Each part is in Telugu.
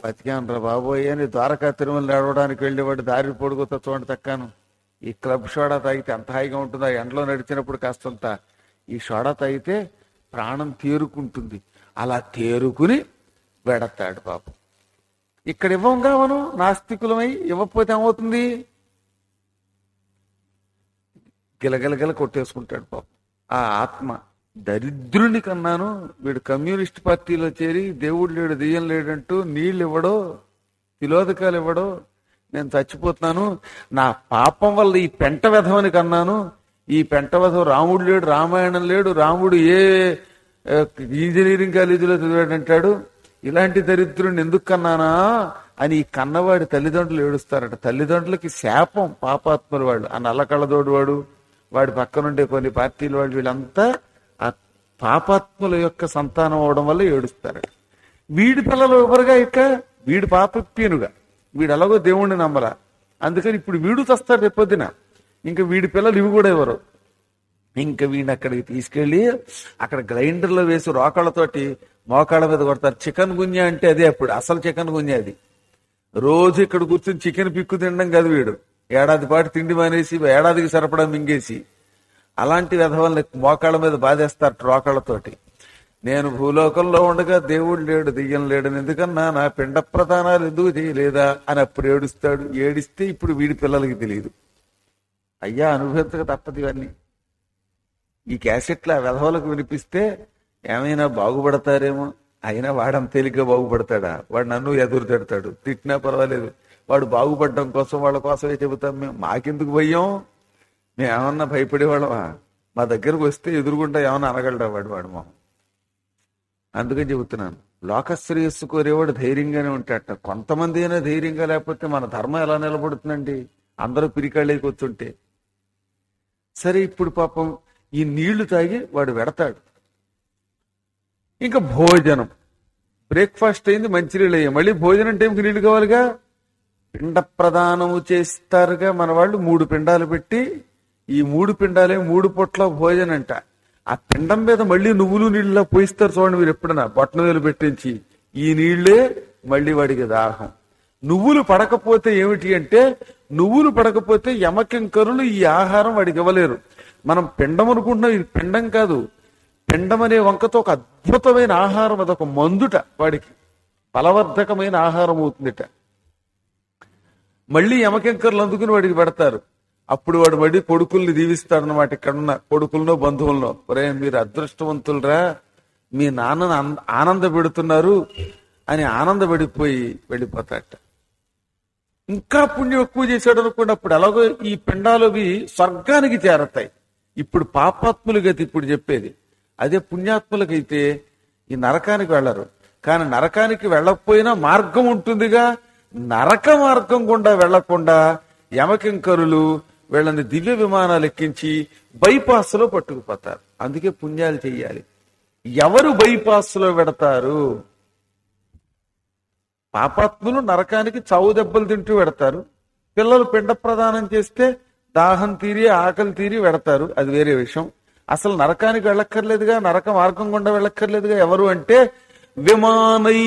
బతికాను రా బాబోయ్ అని ద్వారకా తిరుమల నడవడానికి వెళ్ళేవాడు దారి పొడుగుతో చూడండి తక్కాను ఈ క్లబ్ సోడా తాగితే ఎంత హాయిగా ఉంటుందో ఆ ఎండలో నడిచినప్పుడు కాస్తంత ఈ సోడా తాగితే ప్రాణం తేరుకుంటుంది అలా తేరుకుని వెడతాడు పాపం ఇక్కడ ఇవ్వంగా మనం నాస్తికులమై ఇవ్వకపోతే ఏమవుతుంది గిలగిలగిల కొట్టేసుకుంటాడు పాపం ఆ ఆత్మ దరిద్రుని కన్నాను వీడు కమ్యూనిస్ట్ పార్టీలో చేరి దేవుడు లేడు దెయ్యం లేడంటూ నీళ్ళు ఇవ్వడో తిలోదకాలు ఇవ్వడో నేను చచ్చిపోతున్నాను నా పాపం వల్ల ఈ పెంట వెధవని కన్నాను ఈ పెంట వెధవ రాముడు లేడు రామాయణం లేడు రాముడు ఏ ఆ, ఇంజనీరింగ్ కాలేజీలో చదివాడంటాడు ఇలాంటి దరిద్రుని ఎందుకు కన్నానా అని ఈ కన్నవాడి తల్లిదండ్రులు ఏడుస్తారట తల్లిదండ్రులకి శాపం పాపాత్ములు వాళ్ళు ఆ నల్ల కళ్ళదోడు వాడు వాడి పక్కనుండే కొన్ని పార్టీల వాళ్ళు వీళ్ళంతా ఆ పాపాత్ముల యొక్క సంతానం అవడం వల్ల ఏడుస్తారట వీడి పిల్లలు ఎవరుగా ఇక వీడు పాపప్యనుగా వీడు ఎలాగో దేవుణ్ణి నమ్మరా అందుకని ఇప్పుడు వీడు చస్తాడు రేపొద్దున ఇంకా వీడి పిల్లలు ఇవి కూడా ఎవరు ఇంకా వీడిని అక్కడికి తీసుకెళ్లి అక్కడ గ్రైండర్లో వేసి రోకళ్ళతోటి మోకాళ్ళ మీద కొడతారు చికెన్ గుంజా అంటే అదే అప్పుడు అసలు చికెన్ గుంజా అది రోజు ఇక్కడ కూర్చొని చికెన్ పిక్కు తినడం కాదు వీడు ఏడాది పాటు తిండి మానేసి ఏడాదికి సరిపడా మింగేసి అలాంటి విధవల్ని మోకాళ్ళ మీద బాధేస్తారు రోకళ్ళతోటి నేను భూలోకంలో ఉండగా దేవుడు లేడు దెయ్యం లేడని ఎందుకన్నా నా పిండ ప్రధానాలు ఎందుకు చేయలేదా అని అప్పుడు ఏడుస్తాడు ఏడిస్తే ఇప్పుడు వీడి పిల్లలకి తెలియదు అయ్యా అనుభవించక తప్పదు ఇవన్నీ ఈ క్యాసెట్లు ఆ వెధవలకు వినిపిస్తే ఏమైనా బాగుపడతారేమో అయినా వాడం తేలిగ్గా బాగుపడతాడా వాడు నన్ను ఎదురు తిడతాడు తిట్టినా పర్వాలేదు వాడు బాగుపడడం కోసం వాళ్ళ కోసమే చెబుతాం మేము మాకెందుకు భయం మేము ఏమన్నా భయపడేవాళ్ళమా మా దగ్గరకు వస్తే ఎదురుగుండా ఏమన్నా అనగలడా వాడు వాడు మొహం అందుకని చెబుతున్నాను లోకశ్రేయస్సు కోరేవాడు ధైర్యంగానే ఉంటాడట కొంతమంది అయినా ధైర్యంగా లేకపోతే మన ధర్మం ఎలా నిలబడుతుందండి అందరూ పిరికాళ్ళకి వస్తుంటే సరే ఇప్పుడు పాపం ఈ నీళ్లు తాగి వాడు వెడతాడు ఇంకా భోజనం బ్రేక్ఫాస్ట్ అయింది మంచినీళ్ళు అయ్యాయి మళ్ళీ భోజనం టైంకి నీళ్లు కావాలిగా పిండ ప్రదానము చేస్తారుగా మన వాళ్ళు మూడు పిండాలు పెట్టి ఈ మూడు పిండాలే మూడు పొట్ల భోజనం అంట ఆ పిండం మీద మళ్ళీ నువ్వులు నీళ్ళ పోయిస్తారు చూడండి మీరు ఎప్పుడైనా బొట్టన వేలు పెట్టించి ఈ నీళ్లే మళ్ళీ వాడికి దాహం నువ్వులు పడకపోతే ఏమిటి అంటే నువ్వులు పడకపోతే యమకింకరులు ఈ ఆహారం వాడికి ఇవ్వలేరు మనం పిండం అనుకుంటున్నాం ఇది పిండం కాదు పిండం అనే వంకతో ఒక అద్భుతమైన ఆహారం అదొక మందుట వాడికి ఫలవర్ధకమైన ఆహారం అవుతుందిట మళ్ళీ యమకింకర్లు అందుకుని వాడికి పెడతారు అప్పుడు వాడు మళ్ళీ కొడుకుల్ని దీవిస్తాడు అనమాట ఇక్కడున్న కొడుకులను బంధువులను ఒరే మీరు అదృష్టవంతులరా మీ నాన్నను ఆనంద- ఆనంద పెడుతున్నారు అని ఆనందపడిపోయి వెళ్ళిపోతాట ఇంకా పుణ్యం ఎక్కువ చేశాడు అనుకోండి అప్పుడు ఎలాగో ఈ పిండాలు అవి స్వర్గానికి చేరతాయి ఇప్పుడు పాపాత్ముల గతి ఇప్పుడు చెప్పేది అదే పుణ్యాత్ములకైతే ఈ నరకానికి వెళ్ళరు కానీ నరకానికి వెళ్ళకపోయినా మార్గం ఉంటుందిగా నరక మార్గం గుండా వెళ్లకుండా యమకింకరులు వీళ్ళని దివ్య విమానాలు ఎక్కించి బైపాస్ లో పట్టుకుపోతారు అందుకే పుణ్యాలు చెయ్యాలి ఎవరు బైపాస్ లో పెడతారు పాపాత్ములు నరకానికి చావు దెబ్బలు తింటూ పెడతారు పిల్లలు పిండ ప్రదానం చేస్తే దాహం తీరి ఆకలి తీరి వెడతారు అది వేరే విషయం అసలు నరకానికి వెళ్ళక్కర్లేదుగా నరక మార్గం గుండా వెళ్ళక్కర్లేదుగా ఎవరు అంటే విమానై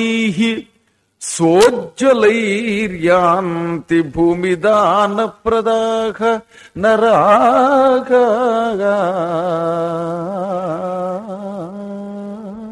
సోజ్వలైర్యాంతి భూమిదాన ప్రదాహ నరాగా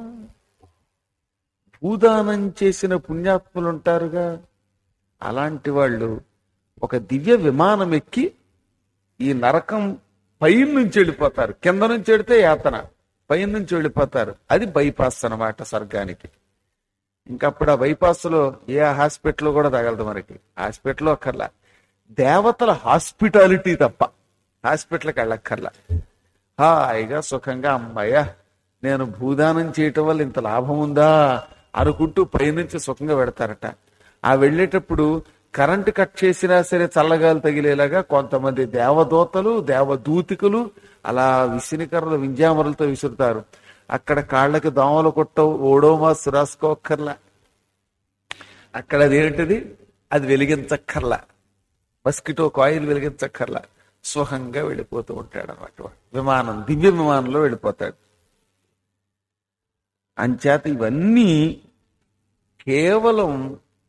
భూదానం చేసిన పుణ్యాత్ములు ఉంటారుగా అలాంటి వాళ్ళు ఒక దివ్య విమానం ఎక్కి ఈ నరకం పైన నుంచి వెళ్ళిపోతారు కింద నుంచి వెళితే యాతన పైన నుంచి వెళ్ళిపోతారు అది బైపాస్ అన్నమాట స్వర్గానికి ఇంకా అప్పుడు ఆ బైపాస్ లో ఏ హాస్పిటల్ కూడా తగలదు మనకి హాస్పిటల్ అక్కర్లా దేవతల హాస్పిటాలిటీ తప్ప హాస్పిటల్కి వెళ్ళక్కర్లా హాయిగా సుఖంగా అమ్మాయ్య నేను భూదానం చేయటం వల్ల ఇంత లాభం ఉందా అనుకుంటూ పైనుంచి సుఖంగా పెడతారట ఆ వెళ్ళేటప్పుడు కరెంటు కట్ చేసినా సరే చల్లగాలు తగిలేలాగా కొంతమంది దేవదూతలు దేవదూతికలు అలా విసినికర్రలు వింజామరులతో విసురుతారు అక్కడ కాళ్ళకి దోమలు కొట్టవు ఓడోమాస్ రాసుకోక్కర్లా అక్కడ అదేంటిది అది వెలిగించక్కర్లా మస్కిటో కాయిల్ వెలిగించక్కర్లా సుఖంగా వెళ్ళిపోతూ ఉంటాడు అన్నమాట విమానం దివ్య విమానంలో వెళ్ళిపోతాడు అంచేత ఇవన్నీ కేవలం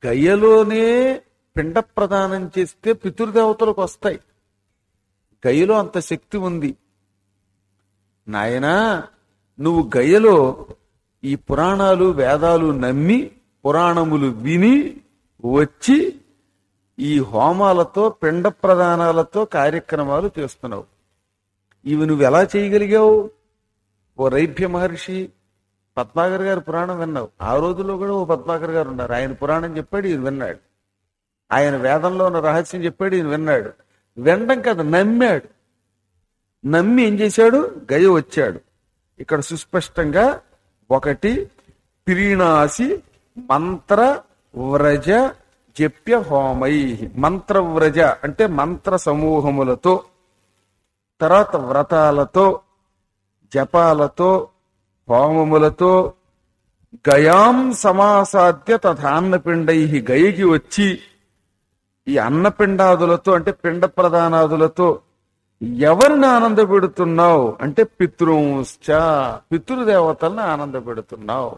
గయలోనే పిండ ప్రదానం చేస్తే పితృదేవతలకు వస్తాయి గయలో అంత శక్తి ఉంది నాయనా నువ్వు గయలో ఈ పురాణాలు వేదాలు నమ్మి పురాణములు విని వచ్చి ఈ హోమాలతో పిండ ప్రదానాలతో కార్యక్రమాలు చేస్తున్నావు ఇవి నువ్వు ఎలా చేయగలిగావు ఓ రైభ్య మహర్షి పద్మాకర్ గారి పురాణం విన్నావు ఆ రోజుల్లో కూడా ఓ పద్మాకర్ గారు ఉన్నారు ఆయన పురాణం చెప్పాడు ఈయన విన్నాడు ఆయన వేదంలో ఉన్న రహస్యం చెప్పాడు ఈయన విన్నాడు వినడం కదా నమ్మాడు నమ్మి ఏం చేశాడు గయ వచ్చాడు ఇక్కడ సుస్పష్టంగా ఒకటి ప్రీణాసి మంత్ర వ్రజ జప్య హోమై మంత్రవ్రజ అంటే మంత్ర సమూహములతో తర్వాత వ్రతాలతో జపాలతో హోమములతో గయాం సమాసాద్య తథాన్నపిండై గయకి వచ్చి ఈ అన్నపిండాదులతో అంటే పిండ ప్రదానాదులతో ఎవరిని ఆనందపెడుతున్నావు అంటే పితృంశ్చ పితృదేవతల్ని ఆనందపెడుతున్నావు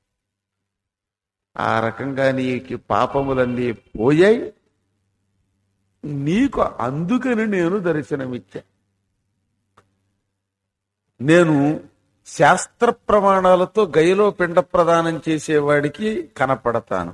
ఆ రకంగా నీకు పాపములన్నీ పోయాయి నీకు అందుకని నేను దర్శనమిచ్చా నేను శాస్త్ర ప్రమాణాలతో గయలో పిండ ప్రదానం చేసేవాడికి కనపడతాను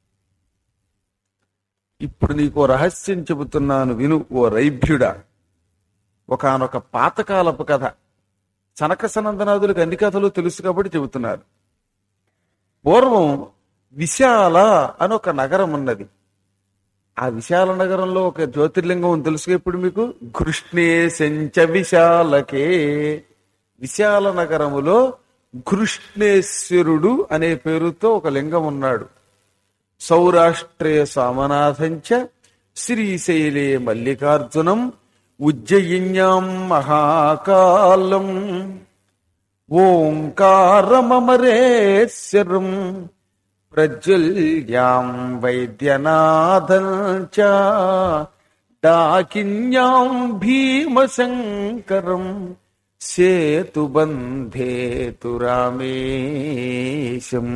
ఇప్పుడు నీకు ఓ రహస్యం చెబుతున్నాను విను ఓ రైభ్యుడా ఒకనొక పాతకాలపు కథ సనక సనందనాథులకు అన్ని కథలు తెలుసు కాబట్టి చెబుతున్నారు పూర్వం విశాల అని ఒక నగరం ఉన్నది ఆ విశాల నగరంలో ఒక జ్యోతిర్లింగం ఉంది తెలుసుగా ఇప్పుడు మీకు కృష్ణే సెంచ విశాలకే విశాల నగరములో కృష్ణేశ్వరుడు అనే పేరుతో ఒక లింగం ఉన్నాడు సౌరాష్ట్రే సామనాథంచ శ్రీశైలే మల్లికార్జునం ఉజ్జయిన్యాం మహాకాలం ఓంకారమరేశ్వరం ప్రజ్వల్యాం వైద్యనాథం చ డాకిన్యాం భీమశంకరం సేతుబంధేతు రామేశం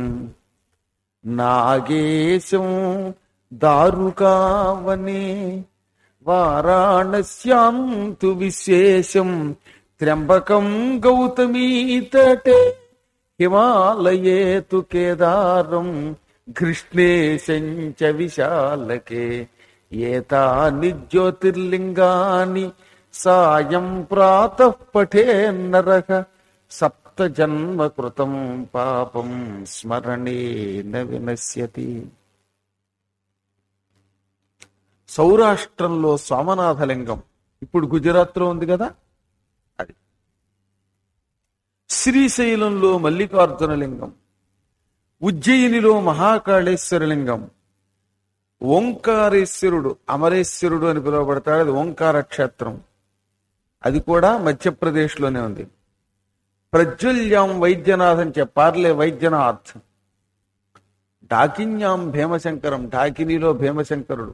నాగేశం దారుకావనే వారాణస్యాం తు విశేషం త్ర్యంబకం గౌతమీతటే హిమాలయే తు కేదారం కృష్ణేశం చ విశాలకే ఏతాని జ్యోతిర్లింగాని సాయం ప్రాతః పఠేన్నరః సప్త జన్మ కృతం పాపం స్మరణేన వినశ్యతి సౌరాష్ట్రంలో సోమనాథలింగం ఇప్పుడు గుజరాత్ లో ఉంది కదా అది శ్రీశైలంలో మల్లికార్జున లింగం ఉజ్జయినిలో మహాకాళేశ్వర లింగం ఓంకారేశ్వరుడు అమరేశ్వరుడు అని పిలువబడతాడు అది ఓంకార క్షేత్రం అది కూడా మధ్యప్రదేశ్ లోనే ఉంది ప్రజ్వల్యాం వైద్యనాథం చెప్పార్లే వైద్యనాథ్ డాకిన్యాం భీమశంకరం డాకినిలో భీమశంకరుడు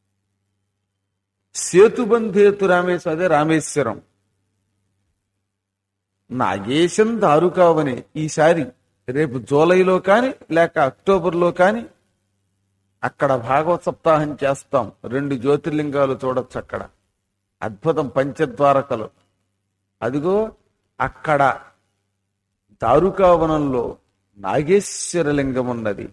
సేతుబంధేతు రామేశ్వరం అదే రామేశ్వరం నాగేశం దారుకావని ఈసారి రేపు జూలైలో కాని లేక అక్టోబర్లో కాని అక్కడ భాగవత సప్తాహం చేస్తాం రెండు జ్యోతిర్లింగాలు చూడొచ్చు అక్కడ అద్భుతం పంచద్వారకలు అదిగో అక్కడ దారుకావనంలో నాగేశ్వర లింగం ఉన్నది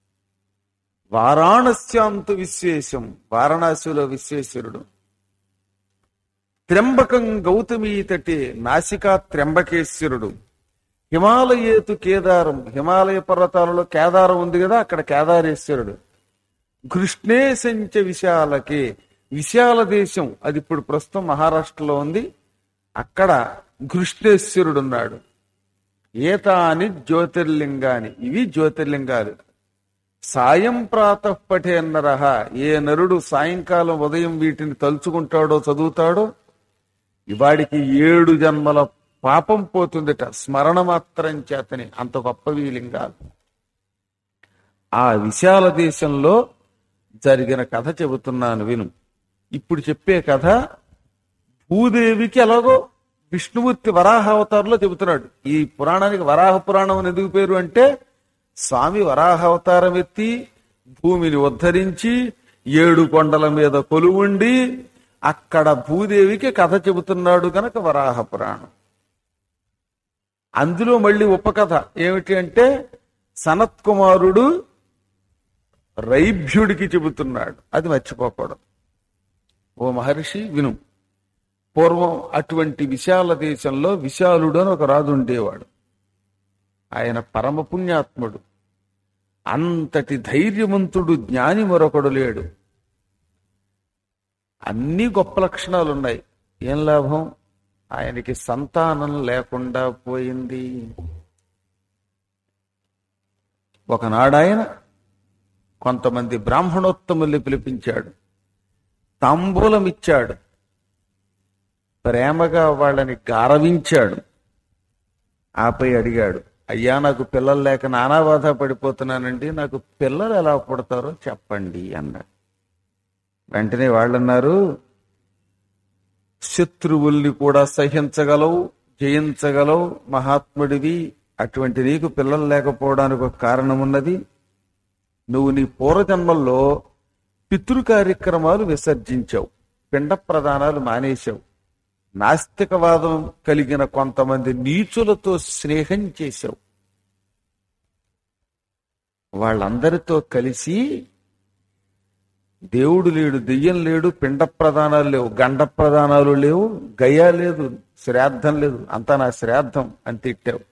వారాణస్యాంతు విశ్వేశం వారణాసిలో విశ్వేశ్వరుడు త్ర్యంబకం గౌతమీ తటే నాసికా త్ర్యంబకేశ్వరుడు హిమాలయేతు కేదారం హిమాలయ పర్వతాలలో కేదారం ఉంది కదా అక్కడ కేదారేశ్వరుడు కృష్ణేశంచ విశాలకే విశాల దేశం అది ఇప్పుడు ప్రస్తుతం మహారాష్ట్రలో ఉంది అక్కడ కృష్ణేశ్వరుడు ఉన్నాడు ఏతాని జ్యోతిర్లింగాని ఇవి జ్యోతిర్లింగాలు సాయం ప్రాతః పఠే నరహ ఏ నరుడు సాయంకాలం ఉదయం వీటిని తలుచుకుంటాడో చదువుతాడో ఇవాడికి ఏడు జన్మల పాపం పోతుందట స్మరణ మాత్రం చేతని అంత గొప్పవి ఈ లింగాలు ఆ విశాల దేశంలో జరిగిన కథ చెబుతున్నాను విను ఇప్పుడు చెప్పే కథ భూదేవికి ఎలాగో విష్ణుమూర్తి వరాహ అవతారంలో చెబుతున్నాడు ఈ పురాణానికి వరాహ పురాణం అని ఎందుకు పేరు అంటే స్వామి వరాహ అవతారం ఎత్తి భూమిని ఉద్ధరించి ఏడు కొండల మీద కొలువుండి అక్కడ భూదేవికి కథ చెబుతున్నాడు గనక వరాహ పురాణం అందులో మళ్ళీ ఉపకథ ఏమిటి అంటే సనత్ కుమారుడు రైభ్యుడికి చెబుతున్నాడు అది మర్చిపోకూడదు ఓ మహర్షి విను పూర్వం అటువంటి విశాల దేశంలో విశాలుడు అని ఒక రాజు ఉండేవాడు ఆయన పరమ పుణ్యాత్ముడు అంతటి ధైర్యవంతుడు జ్ఞాని మరొకడు లేడు అన్ని గొప్ప లక్షణాలు ఉన్నాయి ఏం లాభం ఆయనకి సంతానం లేకుండా పోయింది ఒకనాడు ఆయన కొంతమంది బ్రాహ్మణోత్తముల్ని పిలిపించాడు తాంబూలం ఇచ్చాడు ప్రేమగా వాళ్ళని గారవించాడు ఆపై అడిగాడు అయ్యా నాకు పిల్లలు లేక నానా బాధ పడిపోతున్నానండి నాకు పిల్లలు ఎలా పుడతారో చెప్పండి అన్నాడు వెంటనే వాళ్ళన్నారు శత్రువుల్ని కూడా సహించగలవు జయించగలవు మహాత్ముడివి అటువంటి నీకు పిల్లలు లేకపోవడానికి ఒక కారణం ఉన్నది నువ్వు నీ పూర్వజన్మల్లో పితృ కార్యక్రమాలు విసర్జించావు పిండ ప్రదానాలు మానేశావు నాస్తికవాదం కలిగిన కొంతమంది నీచులతో స్నేహం చేశావు వాళ్ళందరితో కలిసి దేవుడు లేడు దెయ్యం లేడు పిండ ప్రదానాలు లేవు గండ ప్రదానాలు లేవు గయా లేదు శ్రాద్ధం లేదు అంతా నా శ్రాద్ధం అని తిట్టావు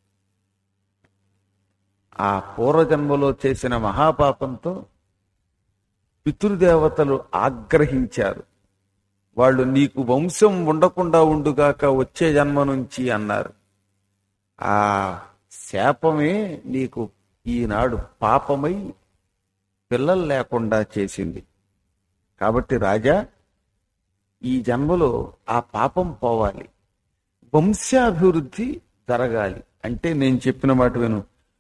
ఆ పూర్వజన్మలో చేసిన మహాపాపంతో పితృదేవతలు ఆగ్రహించారు వాళ్ళు నీకు వంశం ఉండకుండా ఉండుగాక వచ్చే జన్మ నుంచి అన్నారు ఆ శాపమే నీకు ఈనాడు పాపమై పిల్లలు లేకుండా చేసింది కాబట్టి రాజా ఈ జన్మలో ఆ పాపం పోవాలి వంశాభివృద్ధి జరగాలి అంటే నేను చెప్పిన మాట విను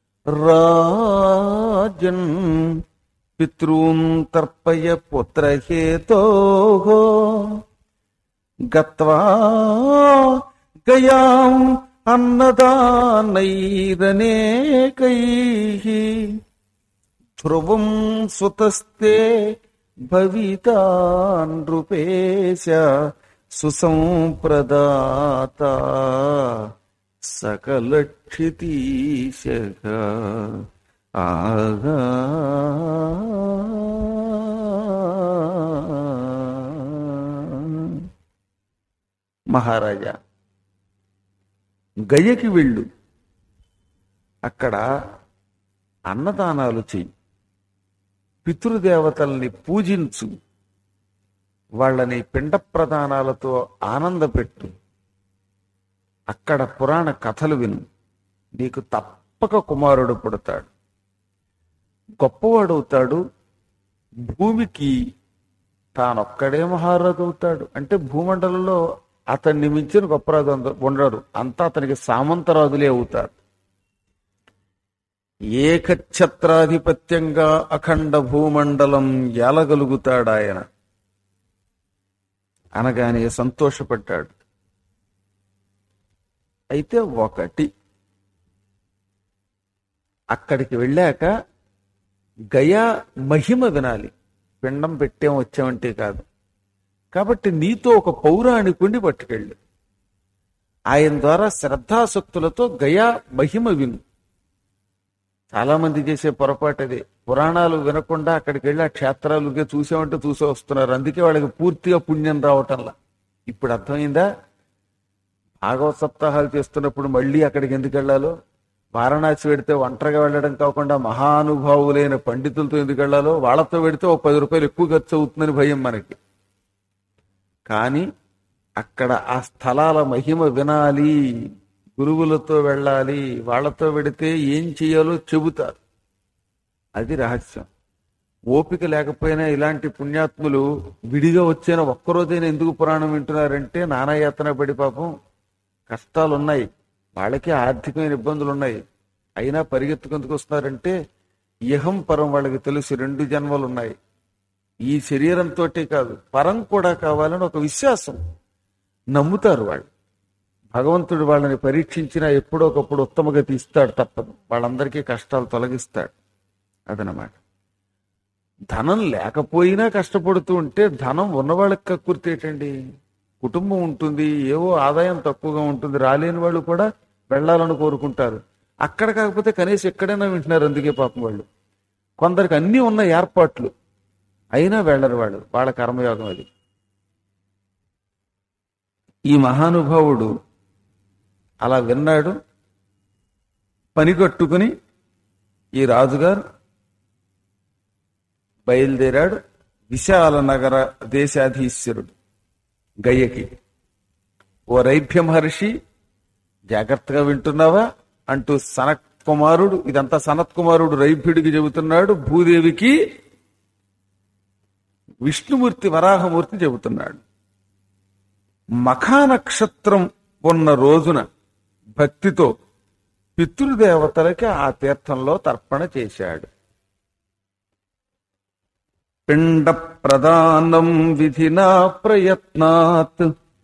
రాజన్ పితృన్ తర్పయ పుత్రహేతో గత్వా గయాం అన్నదానైరనేకై ధ్రువం సుతస్తే భవితా నృపేశ సుసంప్రదాత సకలక్షితీశక ఆగా మహారాజా గయకి వెళ్ళు అక్కడ అన్నదానాలు చెయ్యి పితృదేవతల్ని పూజించు వాళ్ళని పిండ ప్రదానాలతో ఆనందపెట్టు అక్కడ పురాణ కథలు విను నీకు తప్పక కుమారుడు పుడతాడు గొప్పవాడవుతాడు భూమికి తానొక్కడే మహారాజు అవుతాడు అంటే భూమండలంలో అతన్ని మించిన గొప్పరాజు అందరూ ఉండరు అంతా అతనికి సామంతరాజులే అవుతారు ఏకఛత్రాధిపత్యంగా అఖండ భూమండలం ఏలగలుగుతాడు ఆయన అనగానే సంతోషపడ్డాడు అయితే ఒకటి అక్కడికి వెళ్ళాక గయా మహిమ వినాలి పిండం పెట్టాం వచ్చామంటే కాదు కాబట్టి నీతో ఒక పౌరాణికుణ్ణి పట్టుకెళ్ళు ఆయన ద్వారా శ్రద్ధాసక్తులతో గయా మహిమ విను చాలా మంది చేసే పొరపాటు అదే పురాణాలు వినకుండా అక్కడికి వెళ్ళి ఆ క్షేత్రాలుగా చూసామంటే చూసే వస్తున్నారు అందుకే వాళ్ళకి పూర్తిగా పుణ్యం రావటంలా ఇప్పుడు అర్థమైందా భాగవత సప్తాహాలు చేస్తున్నప్పుడు మళ్ళీ అక్కడికి ఎందుకు వెళ్ళాలో వారణాసి వెడితే ఒంటరిగా వెళ్ళడం కాకుండా మహానుభావులైన పండితులతో ఎందుకు వెళ్ళాలో వాళ్ళతో వెడితే ఒక పది రూపాయలు ఎక్కువ ఖర్చు అవుతుందని భయం మనకి కానీ అక్కడ ఆ స్థలాల మహిమ వినాలి గురువులతో వెళ్ళాలి వాళ్ళతో వెడితే ఏం చేయాలో చెబుతారు అది రహస్యం ఓపిక లేకపోయినా ఇలాంటి పుణ్యాత్ములు విడిగా వచ్చిన ఒక్కరోజైనా ఎందుకు పురాణం వింటున్నారంటే నానాయాతన పడి పాపం కష్టాలు ఉన్నాయి వాళ్ళకి ఆర్థికమైన ఇబ్బందులు ఉన్నాయి అయినా పరిగెత్తుకుందుకు వస్తున్నారంటే ఇహం పరం వాళ్ళకి తెలుసు రెండు జన్మలు ఉన్నాయి ఈ శరీరంతో కాదు పరం కూడా కావాలని ఒక విశ్వాసం నమ్ముతారు వాళ్ళు భగవంతుడు వాళ్ళని పరీక్షించినా ఎప్పుడో ఒకప్పుడు ఉత్తమగతి ఇస్తాడు తప్పదు వాళ్ళందరికీ కష్టాలు తొలగిస్తాడు అదనమాట ధనం లేకపోయినా కష్టపడుతూ ఉంటే ధనం ఉన్నవాళ్ళకి కక్కుర్తేటండి కుటుంబం ఉంటుంది ఏవో ఆదాయం తక్కువగా ఉంటుంది రాలేని వాళ్ళు కూడా వెళ్ళాలని కోరుకుంటారు అక్కడ కాకపోతే కనీసం ఎక్కడైనా వింటున్నారు అందుకే పాపం వాళ్ళు కొందరికి అన్నీ ఉన్న ఏర్పాట్లు అయినా వెళ్ళరు వాళ్ళు వాళ్ళ కర్మయోగం అది ఈ మహానుభావుడు అలా విన్నాడు పని కట్టుకుని ఈ రాజుగారు బయలుదేరాడు విశాల నగర దేశాధీశ్వరుడు గయ్యకి ఓ రైభ్య మహర్షి జాగ్రత్తగా వింటున్నావా అంటూ సనత్ కుమారుడు ఇదంతా సనత్ కుమారుడు రైభ్యుడికి చెబుతున్నాడు భూదేవికి విష్ణుమూర్తి వరాహమూర్తి చెబుతున్నాడు మఖా నక్షత్రం ఉన్న రోజున భక్తితో పితృదేవతలకి ఆ తీర్థంలో తర్పణ చేశాడు పిండ ప్రదానం విధినా ప్రయత్నాత్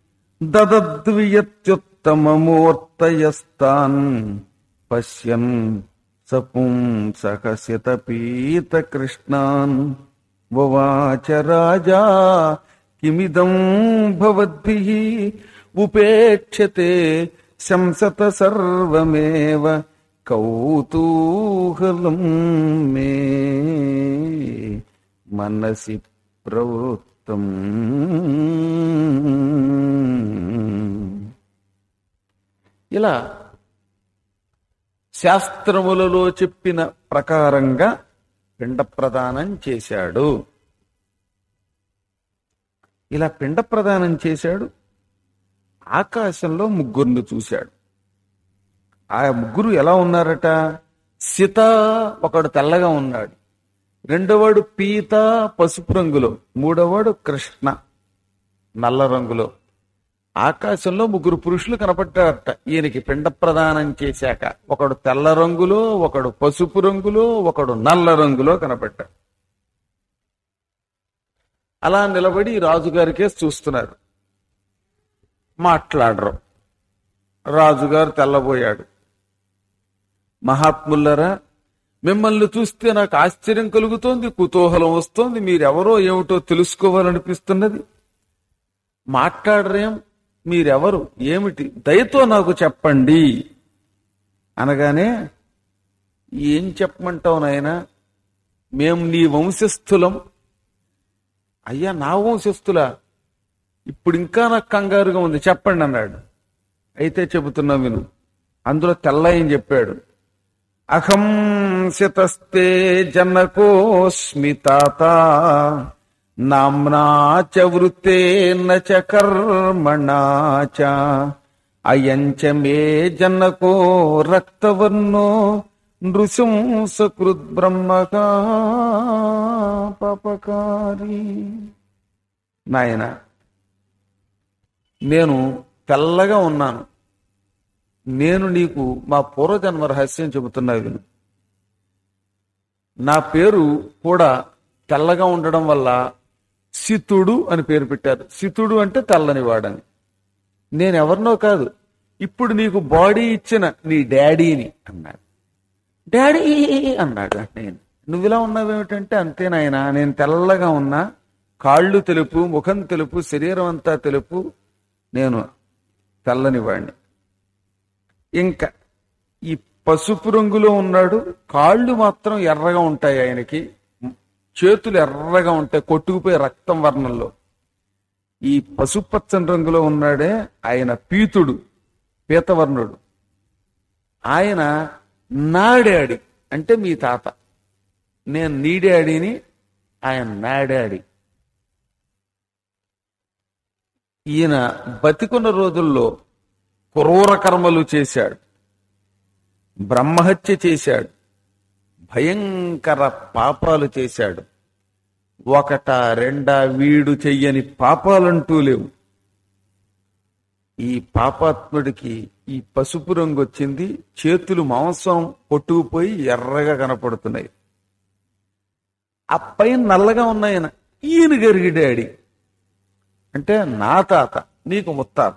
దదద్వియత్యుత్తమమూర్తయస్తాన్ పశ్యన్ సపుంసకసిత పీత కృష్ణాన్ ఉవాచ రాజా కిమిదం భవద్భిః ఉపేక్షతే శంసత సర్వమేవ కౌతూహలం మే మనసి ప్రవృత్తం ఇలా శాస్త్రములలో చెప్పిన ప్రకారంగా పిండ ప్రదానం చేశాడు ఇలా పిండ ప్రదానం చేశాడు ఆకాశంలో ముగ్గురిని చూశాడు ఆ ముగ్గురు ఎలా ఉన్నారట సీత ఒకడు తెల్లగా ఉన్నాడు రెండోవాడు పీత పసుపు రంగులో మూడోవాడు కృష్ణ నల్ల రంగులో ఆకాశంలో ముగ్గురు పురుషులు కనపడ్డారట ఈయనకి పిండ ప్రదానం చేశాక ఒకడు తెల్ల రంగులో ఒకడు పసుపు రంగులో ఒకడు నల్ల రంగులో కనపడ్డాడు అలా నిలబడి రాజుగారికే చూస్తున్నారు మాట్లాడరు రాజుగారు తెల్లబోయాడు మహాత్ములరా మిమ్మల్ని చూస్తే నాకు ఆశ్చర్యం కలుగుతోంది కుతూహలం వస్తోంది మీరెవరో ఏమిటో తెలుసుకోవాలనిపిస్తున్నది మాట్లాడరేం మీరెవరు ఏమిటి దయతో నాకు చెప్పండి అనగానే ఏం చెప్పమంటావు నాయనా మేము నీ వంశస్థులం అయ్యా నా వంశస్థులా ఇప్పుడు ఇంకా నాకు కంగారుగా ఉంది చెప్పండి అన్నాడు అయితే చెబుతున్నా విను అందులో తెల్లయ్యని చెప్పాడు అహం శతస్తే జనకోస్మి తాత నామ్నా చ వృత్తేన చ కర్మణా చ అయం చ మే జనకో రక్తవర్ణో నృశంసకృద్ బ్రహ్మగా పాపకారి నాయన నేను తెల్లగా ఉన్నాను నేను నీకు మా పూర్వజన్మ రహస్యం చెబుతున్నా విను నా పేరు కూడా తెల్లగా ఉండడం వల్ల సితుడు అని పేరు పెట్టారు సితుడు అంటే తెల్లని వాడని నేను ఎవరినో కాదు ఇప్పుడు నీకు బాడీ ఇచ్చిన నీ డాడీని అన్నాడు డాడీ అన్నాడు నేను నువ్వు ఇలా ఉన్నావేమిటంటే అంతే నాయనా నేను తెల్లగా ఉన్నా కాళ్ళు తెలుపు ముఖం తెలుపు శరీరం అంతా తెలుపు నేను తెల్లని వాడిని ఇంకా ఈ పసుపు రంగులో ఉన్నాడు కాళ్ళు మాత్రం ఎర్రగా ఉంటాయి ఆయనకి చేతులు ఎర్రగా ఉంటాయి కొట్టుకుపోయే రక్తం వర్ణంలో ఈ పసుపచ్చని రంగులో ఉన్నాడే ఆయన పీతుడు పీతవర్ణుడు ఆయన నా డాడీ అంటే మీ తాత నేను నీ డాడీని ఆయన నా డాడీ ఈయన బతికున్న రోజుల్లో క్రూర కర్మలు చేశాడు బ్రహ్మహత్య చేశాడు భయంకర పాపాలు చేశాడు ఒకట రెండా వీడు చెయ్యని పాపాలంటూ లేవు ఈ పాపాత్ముడికి ఈ పసుపు రంగు వచ్చింది చేతులు మాంసం పొట్టుకుపోయి ఎర్రగా కనపడుతున్నాయి ఆ పైన నల్లగా ఉన్నాయన ఈయన గరిగి డాడీ అంటే నా తాత నీకు ముత్తాత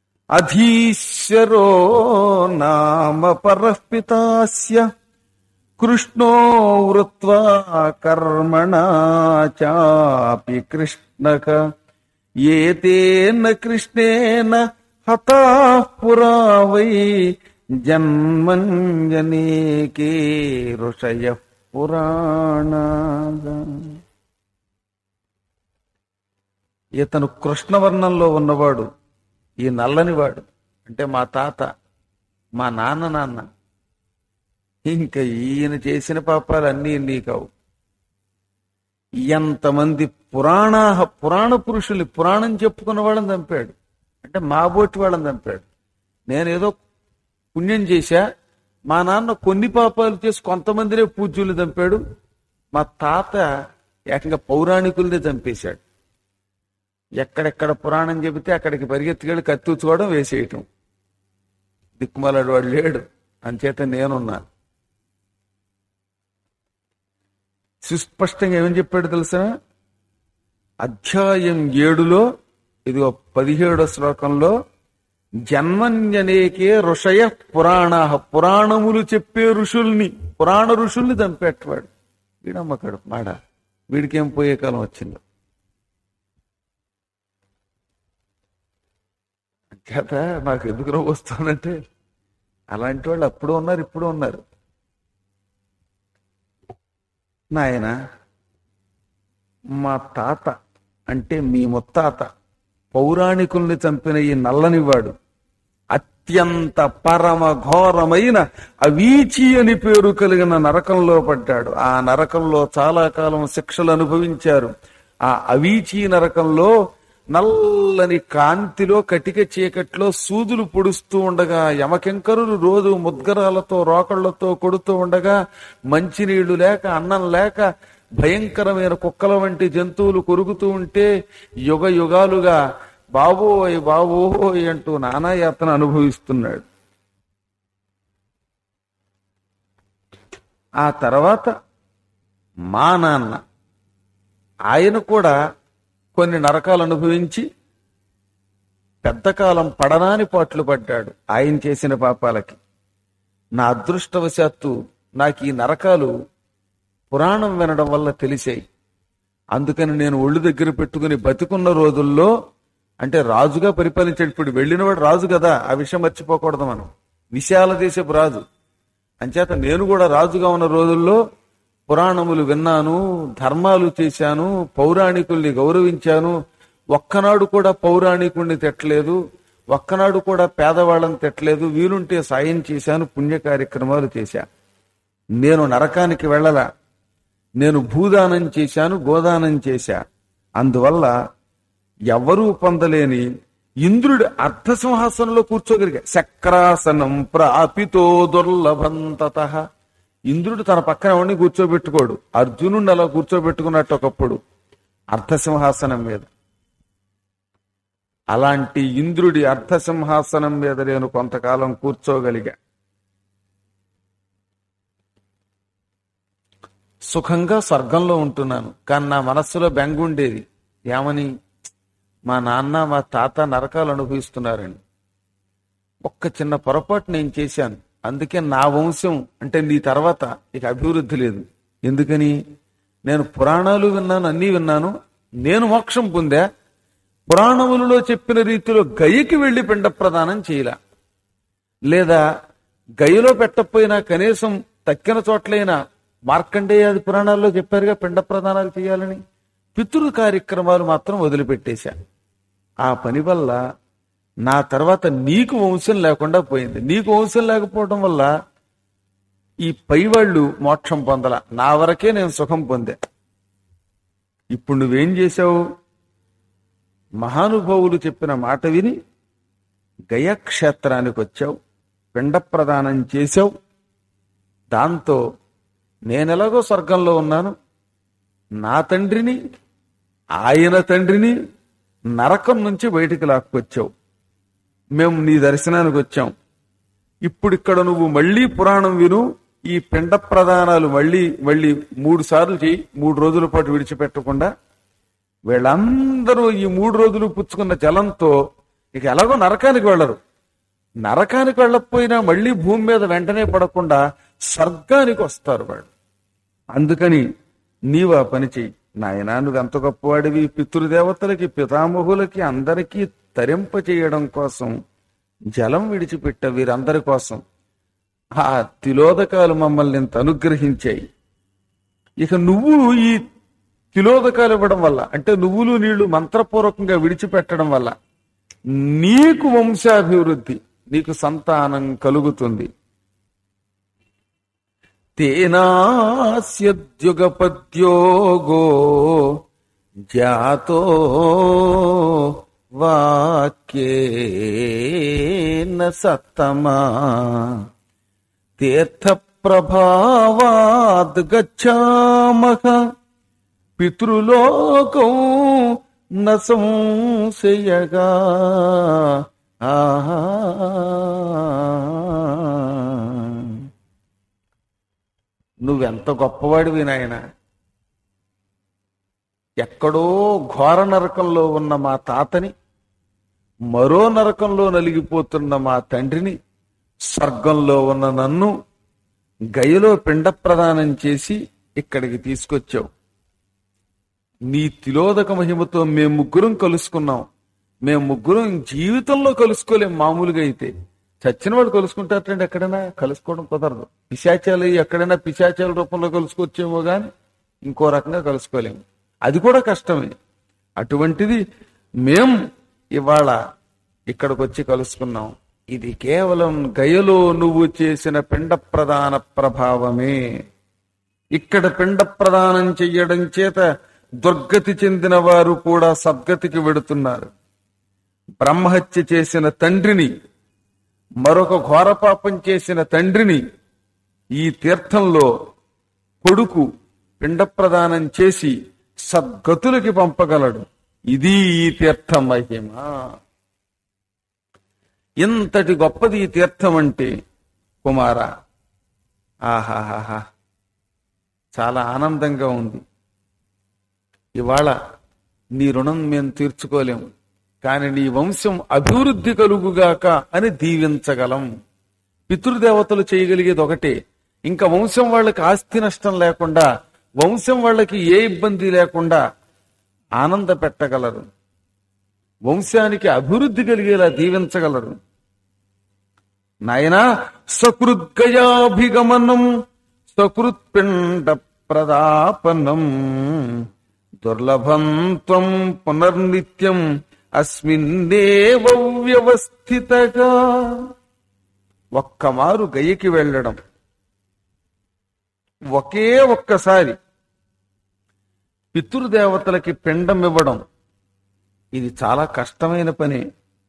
అధీశ్వరో నామ పరపితాస్య కృష్ణో వృత్వా కర్మణా చాపి కృష్ణక ఏతేన కృష్ణేన హతా పురా వై జన్మంజనేకే ఋషయ పురాణాగా ఇతను కృష్ణవర్ణంలో ఉన్నవాడు ఈ నల్లనివాడు అంటే మా తాత మా నాన్న నాన్న ఇంకా ఈయన చేసిన పాపాలు అన్నీ ఇన్ని కావు ఎంతమంది పురాణ పురాణ పురుషుల్ని పురాణం చెప్పుకున్న వాళ్ళని చంపాడు అంటే మా బోటి వాళ్ళని చంపాడు నేనేదో పుణ్యం చేశా మా నాన్న కొన్ని పాపాలు చేసి కొంతమందినే పూజ్యులు చంపాడు మా తాత ఏకంగా పౌరాణికుల్ని చంపేశాడు ఎక్కడెక్కడ పురాణం చెబితే అక్కడికి పరిగెత్తుకెళ్ళి కత్తిచ్చుకోవడం వేసేయటం దిక్కుమలాడు వాడు లేడు అంచేత నేనున్నాను సుస్పష్టంగా ఏమని చెప్పాడు తెలుసా అధ్యాయం ఏడులో ఇది పదిహేడో శ్లోకంలో జన్మన్యనేకే ఋషయ పురాణ పురాణములు చెప్పే ఋషుల్ని పురాణ ఋషుల్ని చంపేటవాడు వీడమ్మకాడు మాడ వీడికేం పోయే కాలం వచ్చిందో చేత నాకు ఎందుకు నవ్వు వస్తానంటే అలాంటి వాళ్ళు అప్పుడు ఉన్నారు ఇప్పుడు ఉన్నారు నాయన మా తాత అంటే మీ ముత్తాత పౌరాణికుల్ని చంపిన ఈ నల్లనివాడు అత్యంత పరమ ఘోరమైన అవీచి అని పేరు కలిగిన నరకంలో పడ్డాడు ఆ నరకంలో చాలా కాలం శిక్షలు అనుభవించారు ఆ అవీచి నరకంలో నల్లని కాంతిలో కటిక చీకట్లో సూదులు పొడుస్తూ ఉండగా యమకింకరులు రోజు ముద్గరాలతో రోకళ్లతో కొడుతూ ఉండగా మంచినీళ్లు లేక అన్నం లేక భయంకరమైన కుక్కల వంటి జంతువులు కొరుకుతూ ఉంటే యుగ యుగాలుగా బాబోయ్ బాబోయ్ అంటూ నానాయాతన అనుభవిస్తున్నాడు ఆ తర్వాత మా నాన్న ఆయన కూడా కొన్ని నరకాలు అనుభవించి పెద్ద కాలం పడనాని పాట్లు పడ్డాడు ఆయన చేసిన పాపాలకి నా అదృష్టవశాత్తు నాకు ఈ నరకాలు పురాణం వినడం వల్ల తెలిసాయి అందుకని నేను ఒళ్ళు దగ్గర పెట్టుకుని బతికున్న రోజుల్లో అంటే రాజుగా పరిపాలించాడు ఇప్పుడు వెళ్ళినవాడు రాజు కదా ఆ విషయం మర్చిపోకూడదు మనం విశాల దేశపు రాజు అంచేత నేను కూడా రాజుగా ఉన్న రోజుల్లో పురాణములు విన్నాను ధర్మాలు చేశాను పౌరాణికుల్ని గౌరవించాను ఒక్కనాడు కూడా పౌరాణికుణ్ణి తిట్టలేదు ఒక్కనాడు కూడా పేదవాళ్ళని తిట్టలేదు వీలుంటే సాయం చేశాను పుణ్య కార్యక్రమాలు చేశా నేను నరకానికి వెళ్ళలా నేను భూదానం చేశాను గోదానం చేశా అందువల్ల ఎవరూ పొందలేని ఇంద్రుడి అర్ధసింహాసనంలో కూర్చోగలిగా చక్రాసనం ప్రాపితో దుర్లభంతత ఇంద్రుడు తన పక్కన ఎవరిని కూర్చోబెట్టుకోడు అర్జునుడిని అలా కూర్చోబెట్టుకున్నట్టు ఒకప్పుడు అర్ధసింహాసనం మీద అలాంటి ఇంద్రుడి అర్ధసింహాసనం మీద నేను కొంతకాలం కూర్చోగలిగా సుఖంగా స్వర్గంలో ఉంటున్నాను కానీ నా మనస్సులో బెంగ ఉండేది ఏమని మా నాన్న మా తాత నరకాలు అనుభవిస్తున్నారని ఒక్క చిన్న పొరపాటు నేను చేశాను అందుకే నా వంశం అంటే నీ తర్వాత ఇక అభివృద్ధి లేదు ఎందుకని నేను పురాణాలు విన్నాను అన్నీ విన్నాను నేను మోక్షం పొందా పురాణములలో చెప్పిన రీతిలో గయకి వెళ్లి పిండ ప్రదానం చేయలా లేదా గయలో పెట్టకపోయినా కనీసం తక్కిన చోట్లైనా మార్కండేయాది పురాణాల్లో చెప్పారుగా పిండ ప్రదానాలు చేయాలని పితృ కార్యక్రమాలు మాత్రం వదిలిపెట్టేశా ఆ పని వల్ల నా తర్వాత నీకు వంశం లేకుండా పోయింది నీకు వంశం లేకపోవడం వల్ల ఈ పైవాళ్ళు మోక్షం పొందల నా వరకే నేను సుఖం పొందా ఇప్పుడు నువ్వేం చేశావు మహానుభావులు చెప్పిన మాట విని గయక్షేత్రానికి వచ్చావు పిండ ప్రదానం చేశావు దాంతో నేనెలాగో స్వర్గంలో ఉన్నాను నా తండ్రిని ఆయన తండ్రిని నరకం నుంచి బయటికి లాక్కొచ్చావు మేము నీ దర్శనానికి వచ్చాం ఇప్పుడు ఇక్కడ నువ్వు మళ్ళీ పురాణం విను ఈ పిండ ప్రదానాలు మళ్ళీ మళ్ళీ మూడు సార్లు చేయి మూడు రోజుల పాటు విడిచిపెట్టకుండా వీళ్ళందరూ ఈ మూడు రోజులు పుచ్చుకున్న జలంతో ఇక ఎలాగో నరకానికి వెళ్ళరు నరకానికి వెళ్ళకపోయినా మళ్ళీ భూమి మీద వెంటనే పడకుండా స్వర్గానికి వస్తారు వాళ్ళు అందుకని నీవు ఆ పని చెయ్యి నాయనా నువ్వు ఎంత గొప్పవాడివి పితృదేవతలకి పితామహులకి అందరికీ తరింప చేయడం కోసం జలం విడిచిపెట్ట వీరందరి కోసం ఆ తిలోదకాలు మమ్మల్ని ఇంత అనుగ్రహించాయి ఇక నువ్వు ఈ తిలోదకాలు ఇవ్వడం వల్ల అంటే నువ్వులు నీళ్లు మంత్రపూర్వకంగా విడిచిపెట్టడం వల్ల నీకు వంశాభివృద్ధి నీకు సంతానం కలుగుతుంది తేనాస్యద్యుగపద్యోగో జాతో వాక్యేన సత్తమా తీర్థప్రభావాద్ గచ్చామః పితృలోకం న సంశయగా ఆహా నువ్వెంత గొప్పవాడివి నాయన ఎక్కడో ఘోర నరకంలో ఉన్న మా తాతని మరో నరకంలో నలిగిపోతున్న మా తండ్రిని స్వర్గంలో ఉన్న నన్ను గయలో పిండ ప్రదానం చేసి ఇక్కడికి తీసుకొచ్చావు నీ తిలోదక మహిమతో మేము ముగ్గురం కలుసుకున్నాం మేము ముగ్గురం జీవితంలో కలుసుకోలేం మామూలుగా అయితే చచ్చిన వాళ్ళు కలుసుకుంటారంటే ఎక్కడైనా కలుసుకోవడం కుదరదు పిశాచాలు ఎక్కడైనా పిశాచాల రూపంలో కలుసుకొచ్చేమో గాని ఇంకో రకంగా కలుసుకోలేము అది కూడా కష్టమే అటువంటిది మేం ఇవాళ ఇక్కడికి వచ్చి కలుసుకున్నాం ఇది కేవలం గయలో నువ్వు చేసిన పిండ ప్రదాన ప్రభావమే ఇక్కడ పిండ ప్రదానం చెయ్యడం చేత దుర్గతి చెందిన వారు కూడా సద్గతికి వెడుతున్నారు బ్రహ్మహత్య చేసిన తండ్రిని మరొక ఘోరపాపం చేసిన తండ్రిని ఈ తీర్థంలో కొడుకు పిండ ప్రదానం చేసి సద్గతులకి పంపగలడు ఇది ఈ తీర్థం మహిమ ఇంతటి గొప్పది ఈ తీర్థం అంటే కుమార ఆహాహాహా చాలా ఆనందంగా ఉంది ఇవాళ నీ రుణం మేము తీర్చుకోలేము కానీ నీ వంశం అభివృద్ధి కలుగుగాక అని దీవించగలం పితృదేవతలు చేయగలిగేది ఒకటే ఇంకా వంశం వాళ్ళకి ఆస్తి నష్టం లేకుండా వంశం వాళ్ళకి ఏ ఇబ్బంది లేకుండా ఆనంద పెట్టగలరు వంశానికి అభివృద్ధి కలిగేలా దీవించగలరు నాయనా సకృద్గయాభిగమనం సకృత్పిండ ప్రదాపనం దుర్లభం త్వం పునర్నిత్యం అస్మిన్నేవ వ్యవస్థితగా ఒక్కమారు గయ్యకి వెళ్ళడం ఒకే ఒక్కసారి పితృదేవతలకి పిండం ఇవ్వడం ఇది చాలా కష్టమైన పని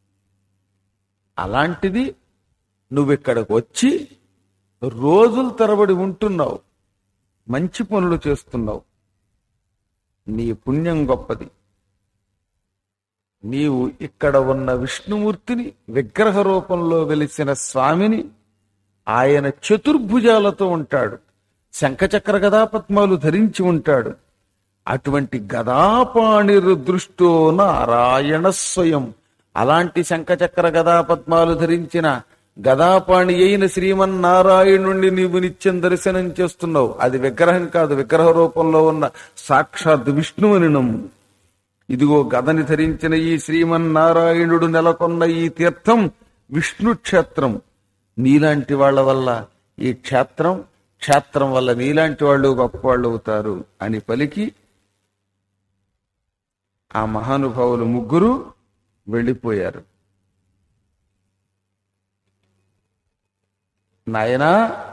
అలాంటిది నువ్విక్కడికి వచ్చి రోజుల తరబడి ఉంటున్నావు మంచి పనులు చేస్తున్నావు నీ పుణ్యం గొప్పది నీవు ఇక్కడ ఉన్న విష్ణుమూర్తిని విగ్రహ రూపంలో వెలిసిన స్వామిని ఆయన చతుర్భుజాలతో ఉంటాడు శంఖచక్ర గదాపద్మాలు ధరించి ఉంటాడు అటువంటి గదాపాణిరు దృష్టో నారాయణ స్వయం అలాంటి శంఖచక్ర గదాపద్మాలు ధరించిన గదాపాణి అయిన శ్రీమన్నారాయణుణ్ణి నీవు నిత్యం దర్శనం చేస్తున్నావు అది విగ్రహం కాదు విగ్రహ రూపంలో ఉన్న సాక్షాత్ విష్ణువుని నమ్ము ఇదిగో గదని ధరించిన ఈ శ్రీమన్నారాయణుడు నెలకొన్న ఈ తీర్థం విష్ణు క్షేత్రం నీలాంటి వాళ్ళ వల్ల ఈ క్షేత్రం క్షేత్రం వల్ల నీలాంటి వాళ్ళు గొప్పవాళ్ళు అవుతారు అని పలికి ఆ మహానుభావులు ముగ్గురు వెళ్ళిపోయారు నాయనా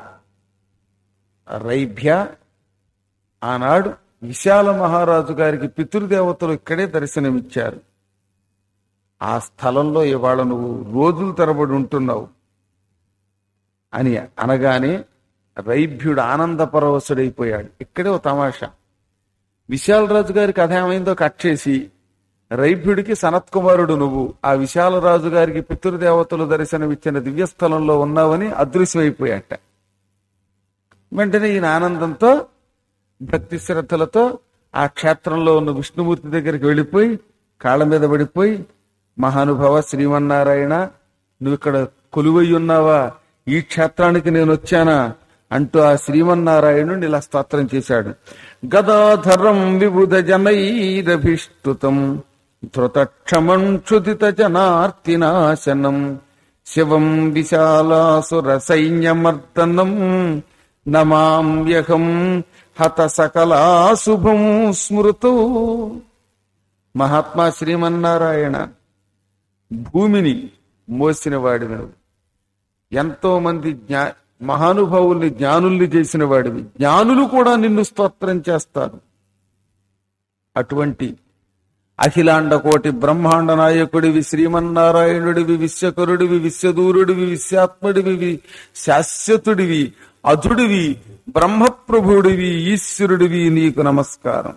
రైభ్య ఆనాడు విశాల మహారాజు గారికి పితృదేవతలు ఇక్కడే దర్శనమిచ్చారు ఆ స్థలంలో ఇవాళ నువ్వు రోజులు తరబడి ఉంటున్నావు అని అనగానే రైభ్యుడు ఆనంద పరవశుడైపోయాడు ఇక్కడే ఓ తమాషా విశాలరాజు గారి కథ ఏమైందో కట్ చేసి రైభ్యుడికి సనత్ కుమారుడు నువ్వు ఆ విశాలరాజు గారికి పితృదేవతలు దర్శనమిచ్చిన దివ్యస్థలంలో ఉన్నావని అదృశ్యమైపోయాట వెంటనే ఈయన ఆనందంతో భక్తి శ్రద్ధలతో ఆ క్షేత్రంలో ఉన్న విష్ణుమూర్తి దగ్గరికి వెళ్ళిపోయి కాళ్ళ మీద పడిపోయి మహానుభావ శ్రీమన్నారాయణ నువ్వు ఇక్కడ కొలువై ఉన్నావా ఈ క్షేత్రానికి నేను వచ్చానా అంటూ ఆ శ్రీమన్నారాయణుని ఇలా స్తోత్రం చేశాడు గదాధరం విబుధ జనైరభిష్టుతం ధృతక్షమం క్షుదిత జనార్తినాశనం శివం విశాలాసుర సైన్యమర్దనం నమామ్యహం హత సకలాశుభం స్మృతు మహాత్మా శ్రీమన్నారాయణ భూమిని మోసిన వాడివి ఎంతో మంది జ్ఞా మహానుభావుల్ని జ్ఞానుల్ని చేసిన వాడివి జ్ఞానులు కూడా నిన్ను స్తోత్రం చేస్తారు అటువంటి అఖిలాండ కోటి బ్రహ్మాండ నాయకుడివి శ్రీమన్నారాయణుడివి విశ్వకరుడివి విశ్వదూరుడివి విశ్వాత్ముడివి వి- శాశ్వతుడివి అధుడివి బ్రహ్మప్రభుడివి ఈశ్వరుడివి నీకు నమస్కారం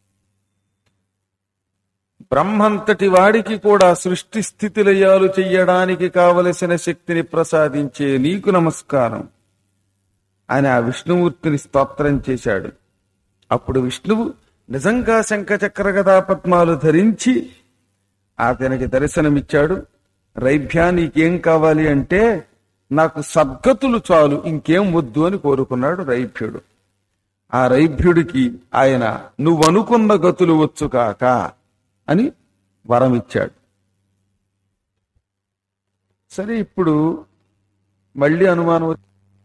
బ్రహ్మంతటి వాడికి కూడా సృష్టి స్థితి లయాలు చెయ్యడానికి కావలసిన శక్తిని ప్రసాదించే నీకు నమస్కారం అని ఆ విష్ణుమూర్తిని స్తోత్రం చేశాడు అప్పుడు విష్ణువు నిజంగా శంఖచక్ర గదా పద్మాలు ధరించి అతనికి దర్శనమిచ్చాడు రైభ్యా నీకేం కావాలి అంటే నాకు సద్గతులు చాలు ఇంకేం వద్దు అని కోరుకున్నాడు రైభ్యుడు ఆ రైభ్యుడికి ఆయన నువ్వనుకున్న గతులు వచ్చు కాక అని వరం ఇచ్చాడు సరే ఇప్పుడు మళ్ళీ అనుమానం వచ్చి-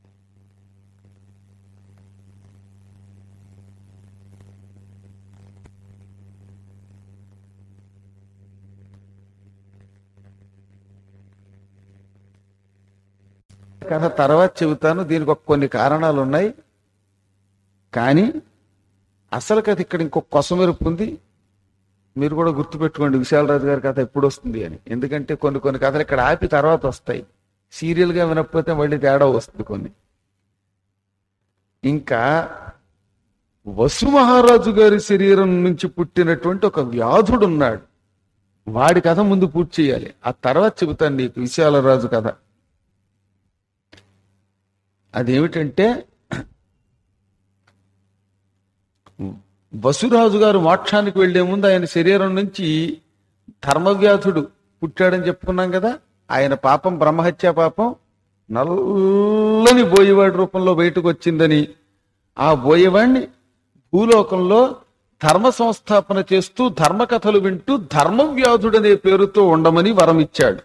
కథ తర్వాత చెబుతాను దీనికి ఒక కొన్ని కారణాలు ఉన్నాయి కానీ అసలు కథ ఇక్కడ ఇంకొక కొసమెరుపు ఉంది మీరు కూడా గుర్తుపెట్టుకోండి విశాలరాజు గారి కథ ఎప్పుడు వస్తుంది అని ఎందుకంటే కొన్ని కొన్ని కథలు ఇక్కడ ఆపి తర్వాత వస్తాయి సీరియల్ గా వినకపోతే మళ్ళీ తేడా వస్తుంది కొన్ని ఇంకా వసు మహారాజు గారి శరీరం నుంచి పుట్టినటువంటి ఒక వ్యాధుడు ఉన్నాడు వాడి కథ ముందు పూర్తి చేయాలి ఆ తర్వాత చెబుతాను నీకు విశాలరాజు కథ అదేమిటంటే వసురాజు గారు మోక్షానికి వెళ్లే ముందు ఆయన శరీరం నుంచి ధర్మవ్యాధుడు పుట్టాడని చెప్పుకున్నాం కదా ఆయన పాపం బ్రహ్మహత్య పాపం నల్లని బోయేవాడి రూపంలో బయటకు వచ్చిందని ఆ బోయేవాడిని భూలోకంలో ధర్మ సంస్థాపన చేస్తూ ధర్మకథలు వింటూ ధర్మవ్యాధుడనే పేరుతో ఉండమని వరం ఇచ్చాడు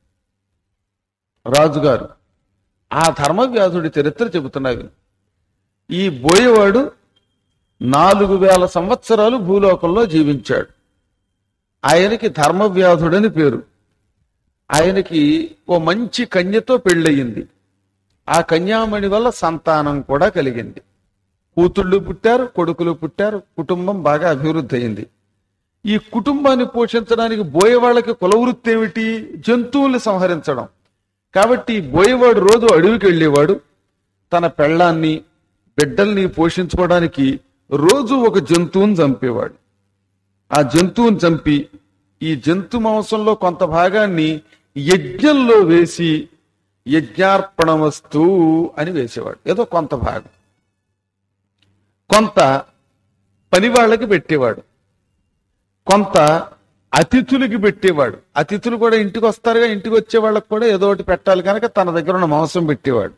రాజుగారు ఆ ధర్మవ్యాధుడి చరిత్ర చెబుతున్నవి ఈ బోయేవాడు నాలుగు వేల సంవత్సరాలు భూలోకంలో జీవించాడు ఆయనకి ధర్మవ్యాధుడని పేరు ఆయనకి ఓ మంచి కన్యతో పెళ్ళయింది ఆ కన్యామణి వల్ల సంతానం కూడా కలిగింది కూతుళ్ళు పుట్టారు కొడుకులు పుట్టారు కుటుంబం బాగా అభివృద్ధి అయింది ఈ కుటుంబాన్ని పోషించడానికి బోయేవాళ్ళకి కులవృత్తి ఏమిటి జంతువుల్ని సంహరించడం కాబట్టి ఈ బోయేవాడు రోజు అడవికి వెళ్ళేవాడు తన పెళ్ళాన్ని బిడ్డల్ని పోషించుకోవడానికి రోజు ఒక జంతువుని చంపేవాడు ఆ జంతువుని చంపి ఈ జంతు మాంసంలో కొంత భాగాన్ని యజ్ఞంలో వేసి యజ్ఞార్పణమస్తు అని వేసేవాడు ఏదో కొంత భాగం కొంత పని వాళ్ళకి పెట్టేవాడు కొంత అతిథులకి పెట్టేవాడు అతిథులు కూడా ఇంటికి వస్తారుగా ఇంటికి వచ్చే వాళ్ళకి కూడా ఏదో ఒకటి పెట్టాలి కనుక తన దగ్గర ఉన్న మాంసం పెట్టేవాడు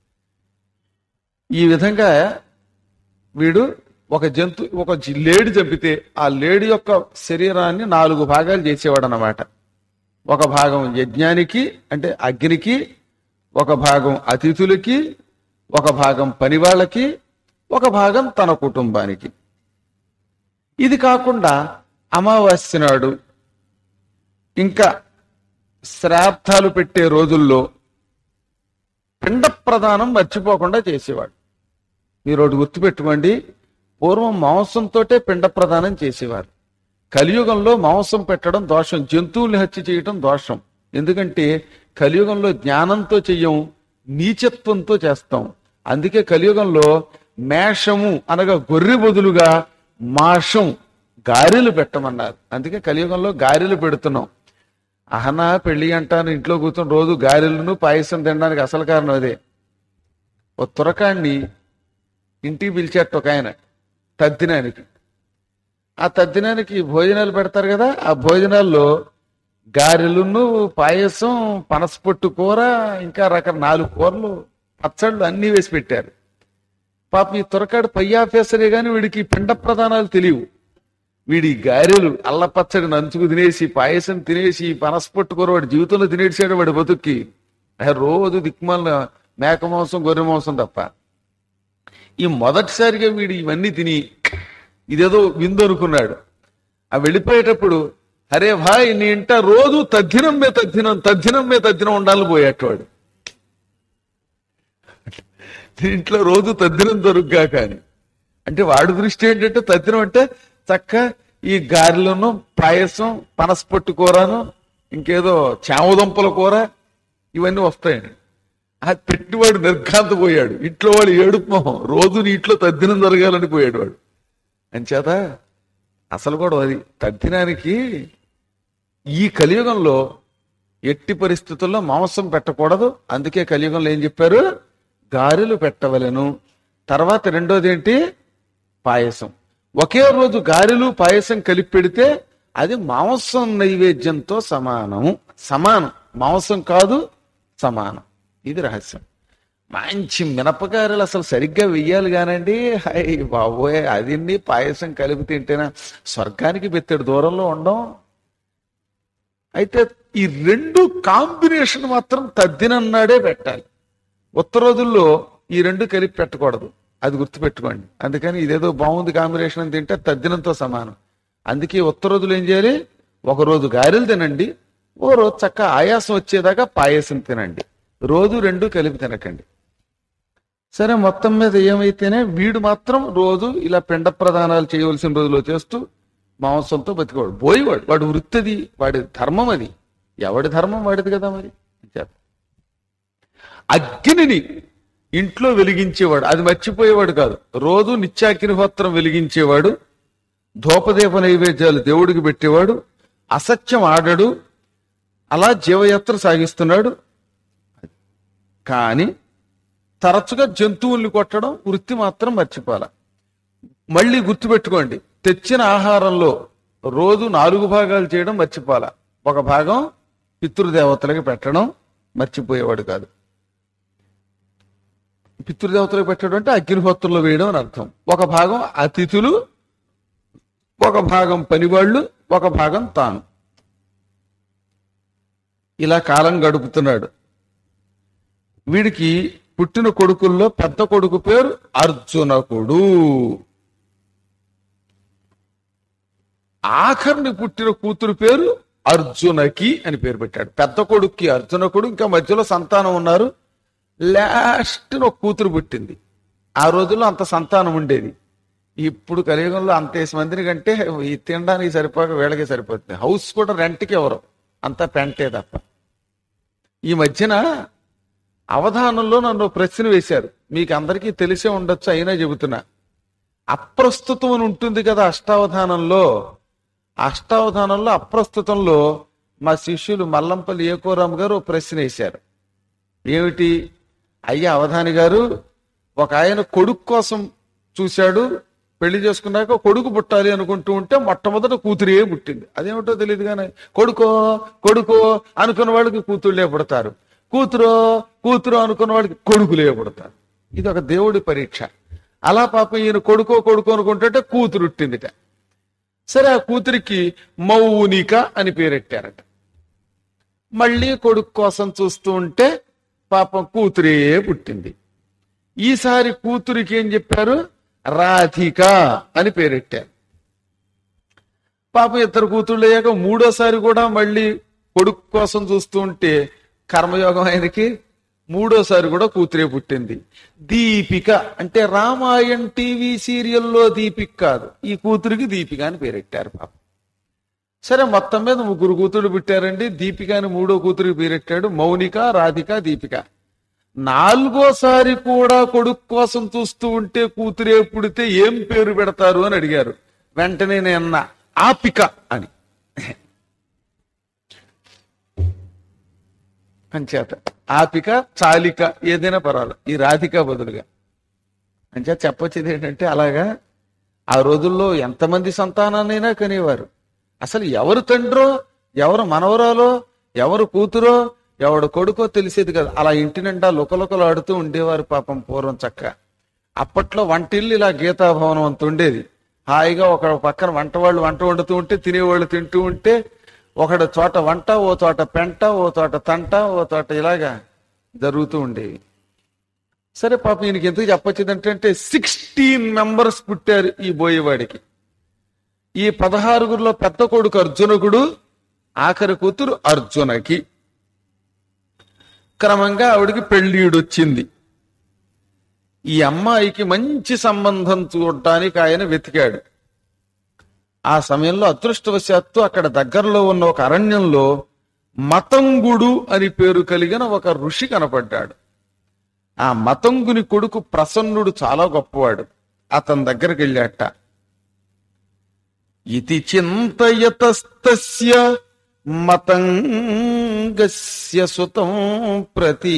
ఈ విధంగా వీడు ఒక జంతు ఒక జి- లేడి చంపితే ఆ లేడి యొక్క శరీరాన్ని నాలుగు భాగాలు చేసేవాడు అన్నమాట ఒక భాగం యజ్ఞానికి అంటే అగ్నికి ఒక భాగం అతిథులకి ఒక భాగం పని వాళ్ళకి ఒక భాగం తన కుటుంబానికి ఇది కాకుండా అమావాస్య నాడు ఇంకా శ్రాద్ధాలు పెట్టే రోజుల్లో పిండ ప్రదానం మర్చిపోకుండా చేసేవాడు మీరు ఒకటి గుర్తుపెట్టుకోండి పూర్వం మాంసంతోటే పిండ ప్రదానం చేసేవారు కలియుగంలో మాంసం పెట్టడం దోషం జంతువుల్ని హత్య చేయటం దోషం ఎందుకంటే కలియుగంలో జ్ఞానంతో చెయ్యం నీచత్వంతో చేస్తాం అందుకే కలియుగంలో మేషము అనగా గొర్రె బదులుగా మాషం గారెలు పెట్టమన్నారు అందుకే కలియుగంలో గారెలు పెడుతున్నాం అహనా పెళ్లి అంటాను ఇంట్లో కూర్చొని రోజు గారెలను పాయసం తినడానికి అసలు కారణం అదే ఓ తురకాన్ని ఇంటికి పిలిచేట ఒక ఆయన తద్దినానికి ఆ తద్దినానికి భోజనాలు పెడతారు కదా ఆ భోజనాల్లో గారెలును పాయసం పనసపొట్టు కూర ఇంకా రకర నాలుగు కూరలు పచ్చళ్ళు అన్ని వేసి పెట్టారు పాపం ఈ త్వరకాడు పై ఆఫీసరే గాని వీడికి ఈ పిండ ప్రధానాలు తెలియవు వీడి గారెలు అల్లపచ్చడి నంచుకు తినేసి పాయసం తినేసి పనసపొట్టు కూర వాడి జీవితంలో తినేసాడు వాడి బతుక్కి ఆ రోజు దిక్మాల మేక మాంసం గొర్రె మాంసం తప్ప ఈ మొదటిసారిగా వీడు ఇవన్నీ తిని ఇదేదో విందు అనుకున్నాడు ఆ వెళ్ళిపోయేటప్పుడు అరే భాయ్ నీ ఇంట రోజు తద్దినం మే తద్దినం తద్దినం మే తద్దినం ఉండాలని పోయేటవాడు ఇంట్లో రోజు తద్దినం దొరుకుగా కానీ అంటే వాడి దృష్టి ఏంటంటే తద్దినం అంటే చక్క ఈ గారెలను పాయసం పనసపొట్టు కూరను ఇంకేదో చామదుంపల కూర ఇవన్నీ వస్తాయండి అది పెట్టివాడు నిర్ఘాంత పోయాడు ఇంట్లో వాడు ఏడుపు మొహం రోజు నీ ఇంట్లో తద్దినం జరగాలని పోయాడు వాడు అంచేత అసలు కూడా అది తద్దినానికి ఈ కలియుగంలో ఎట్టి పరిస్థితుల్లో మాంసం పెట్టకూడదు అందుకే కలియుగంలో ఏం చెప్పారు గారెలు పెట్టవలెను తర్వాత రెండోది ఏంటి పాయసం ఒకే రోజు గారెలు పాయసం కలిపి పెడితే అది మాంసం నైవేద్యంతో సమానము సమానం మాంసం కాదు సమానం ఇది రహస్యం మంచి మినపగారెలు అసలు సరిగ్గా వెయ్యాలి కానండి హై బాబోయ్ అది పాయసం కలిపి తింటేనా స్వర్గానికి బెత్తడు దూరంలో ఉండం అయితే ఈ రెండు కాంబినేషన్ మాత్రం తద్దినన్నాడే పెట్టాలి ఉత్త రోజుల్లో ఈ రెండు కలిపి పెట్టకూడదు అది గుర్తుపెట్టుకోండి అందుకని ఇదేదో బాగుంది కాంబినేషన్ అని తింటే తద్దినంతో సమానం అందుకే ఉత్త రోజులు ఏం చేయాలి ఒక రోజు గారెలు తినండి ఓ రోజు చక్క ఆయాసం వచ్చేదాకా పాయసం తినండి రోజు రెండు కలిపి తినకండి సరే మొత్తం మీద ఏమైతేనే వీడు మాత్రం రోజు ఇలా పిండ ప్రదానాలు చేయవలసిన రోజులో చేస్తూ మాంసంతో బతికేవాడు పోయేవాడు వాడు వృత్తిది వాడి ధర్మం అది ఎవడి ధర్మం వాడిది కదా మరి చేత. అగ్నిని ఇంట్లో వెలిగించేవాడు అది మర్చిపోయేవాడు కాదు రోజు నిత్యాగ్నిహోత్రం వెలిగించేవాడు ధూపదీప నైవేద్యాలు దేవుడికి పెట్టేవాడు అసత్యం ఆడడు అలా జీవయాత్ర సాగిస్తున్నాడు కానీ తరచుగా జంతువుల్ని కొట్టడం వృత్తి మాత్రం మర్చిపోాల మళ్ళీ గుర్తుపెట్టుకోండి తెచ్చిన ఆహారంలో రోజు నాలుగు భాగాలు చేయడం మర్చిపోాల ఒక భాగం పితృదేవతలకు పెట్టడం మర్చిపోయేవాడు కాదు పితృదేవతలకు పెట్టడం అంటే అగ్నిహోత్రంలో వేయడం అని అర్థం ఒక భాగం అతిథులు ఒక భాగం పనివాళ్ళు ఒక భాగం తాను ఇలా కాలం గడుపుతున్నాడు వీడికి పుట్టిన కొడుకుల్లో పెద్ద కొడుకు పేరు అర్జునకుడు ఆఖరిని పుట్టిన కూతురు పేరు అర్జునకి అని పేరు పెట్టాడు పెద్ద కొడుక్కి అర్జునకుడు ఇంకా మధ్యలో సంతానం ఉన్నారు లాస్ట్ ఒక కూతురు పుట్టింది ఆ రోజుల్లో అంత సంతానం ఉండేది ఇప్పుడు కలియుగంలో అంతేసి మందిని కంటే ఈ తినడానికి సరిపోక వీళ్ళకి సరిపోతుంది హౌస్ కూడా రెంట్కి ఎవరు అంతా పెంటే తప్ప ఈ మధ్యన అవధానంలో నన్ను ప్రశ్న వేశారు మీకు అందరికీ తెలిసే ఉండొచ్చు అయినా చెబుతున్నా అప్రస్తుతం అని ఉంటుంది కదా అష్టావధానంలో అష్టావధానంలో అప్రస్తుతంలో మా శిష్యులు మల్లంపల్లి ఏకోరామ్ గారు ఓ ప్రశ్న వేశారు ఏమిటి అయ్యా అవధాని గారు ఒక ఆయన కొడుకు కోసం చూశాడు పెళ్లి చేసుకున్నాక కొడుకు పుట్టాలి అనుకుంటూ ఉంటే మొట్టమొదట కూతురే పుట్టింది అదేమిటో తెలియదు కానీ కొడుకో కొడుకో అనుకున్న వాళ్ళకి కూతుళ్ళే పుడతారు కూతురో కూతురు అనుకున్న వాడికి కొడుకులే పుడతారు ఇది ఒక దేవుడి పరీక్ష అలా పాపం ఈయన కొడుకో కొడుకో అనుకుంటుంటే కూతురు పుట్టిందిట సరే ఆ కూతురికి మౌనిక అని పేరెట్టారట మళ్ళీ కొడుకు కోసం చూస్తూ ఉంటే పాపం కూతురే పుట్టింది ఈసారి కూతురికి ఏం చెప్పారు రాధిక అని పేరెట్టారు పాపం ఇద్దరు కూతుళ్ళు అయ్యాక మూడోసారి కూడా మళ్ళీ కొడుకు కోసం చూస్తూ ఉంటే కర్మయోగం ఆయనకి మూడోసారి కూడా కూతురే పుట్టింది దీపిక అంటే రామాయణ్ టీవీ సీరియల్లో దీపిక కాదు ఈ కూతురికి దీపిక అని పేరెట్టారు పాపం సరే మొత్తం మీద ముగ్గురు కూతురు పుట్టారండి దీపిక అని మూడో కూతురికి పేరెట్టాడు మౌనిక రాధిక దీపిక నాలుగోసారి కూడా కొడుకు కోసం చూస్తూ ఉంటే కూతురే పుడితే ఏం పేరు పెడతారు అని అడిగారు వెంటనే నేను అన్నా ఆపిక అని అంచేత ఆపిక చాలిక ఏదైనా పర్వాలేదు ఈ రాధిక బదులుగా అంచేత చెప్పొచ్చేది ఏంటంటే అలాగా ఆ రోజుల్లో ఎంతమంది సంతానాన్నైనా కనేవారు అసలు ఎవరు తండ్రో ఎవరు మనవరాలో ఎవరు కూతురో ఎవడు కొడుకో తెలిసేది కదా అలా ఇంటి నిండా లుకలుకలు ఆడుతూ ఉండేవారు పాపం పూర్వం చక్క అప్పట్లో వంటిల్లు ఇలా గీతాభవనం అంత ఉండేది హాయిగా ఒక పక్కన వంట వాళ్ళు వంట వండుతూ ఉంటే తినేవాళ్ళు తింటూ ఉంటే ఒకడు చోట వంట ఓ చోట పెంట ఓ చోట తంట ఓ చోట ఇలాగా జరుగుతూ ఉండేవి సరే పాప ఈయనకి ఎందుకు చెప్పొచ్చిందంటే అంటే సిక్స్టీన్ మెంబర్స్ పుట్టారు ఈ బోయేవాడికి ఈ పదహారుగురిలో పెద్ద కొడుకు అర్జునకుడు ఆఖరి కూతురు అర్జునకి క్రమంగా ఆవిడికి పెళ్ళీడొచ్చింది ఈ అమ్మాయికి మంచి సంబంధం చూడటానికి ఆయన వెతికాడు ఆ సమయంలో అదృష్టవశాత్తు అక్కడ దగ్గరలో ఉన్న ఒక అరణ్యంలో మతంగుడు అని పేరు కలిగిన ఒక ఋషి కనపడ్డాడు ఆ మతంగుని కొడుకు ప్రసన్నుడు చాలా గొప్పవాడు అతని దగ్గరికి వెళ్ళాట ఇది చింతయతస్తస్య మతంగస్య సుతం ప్రతి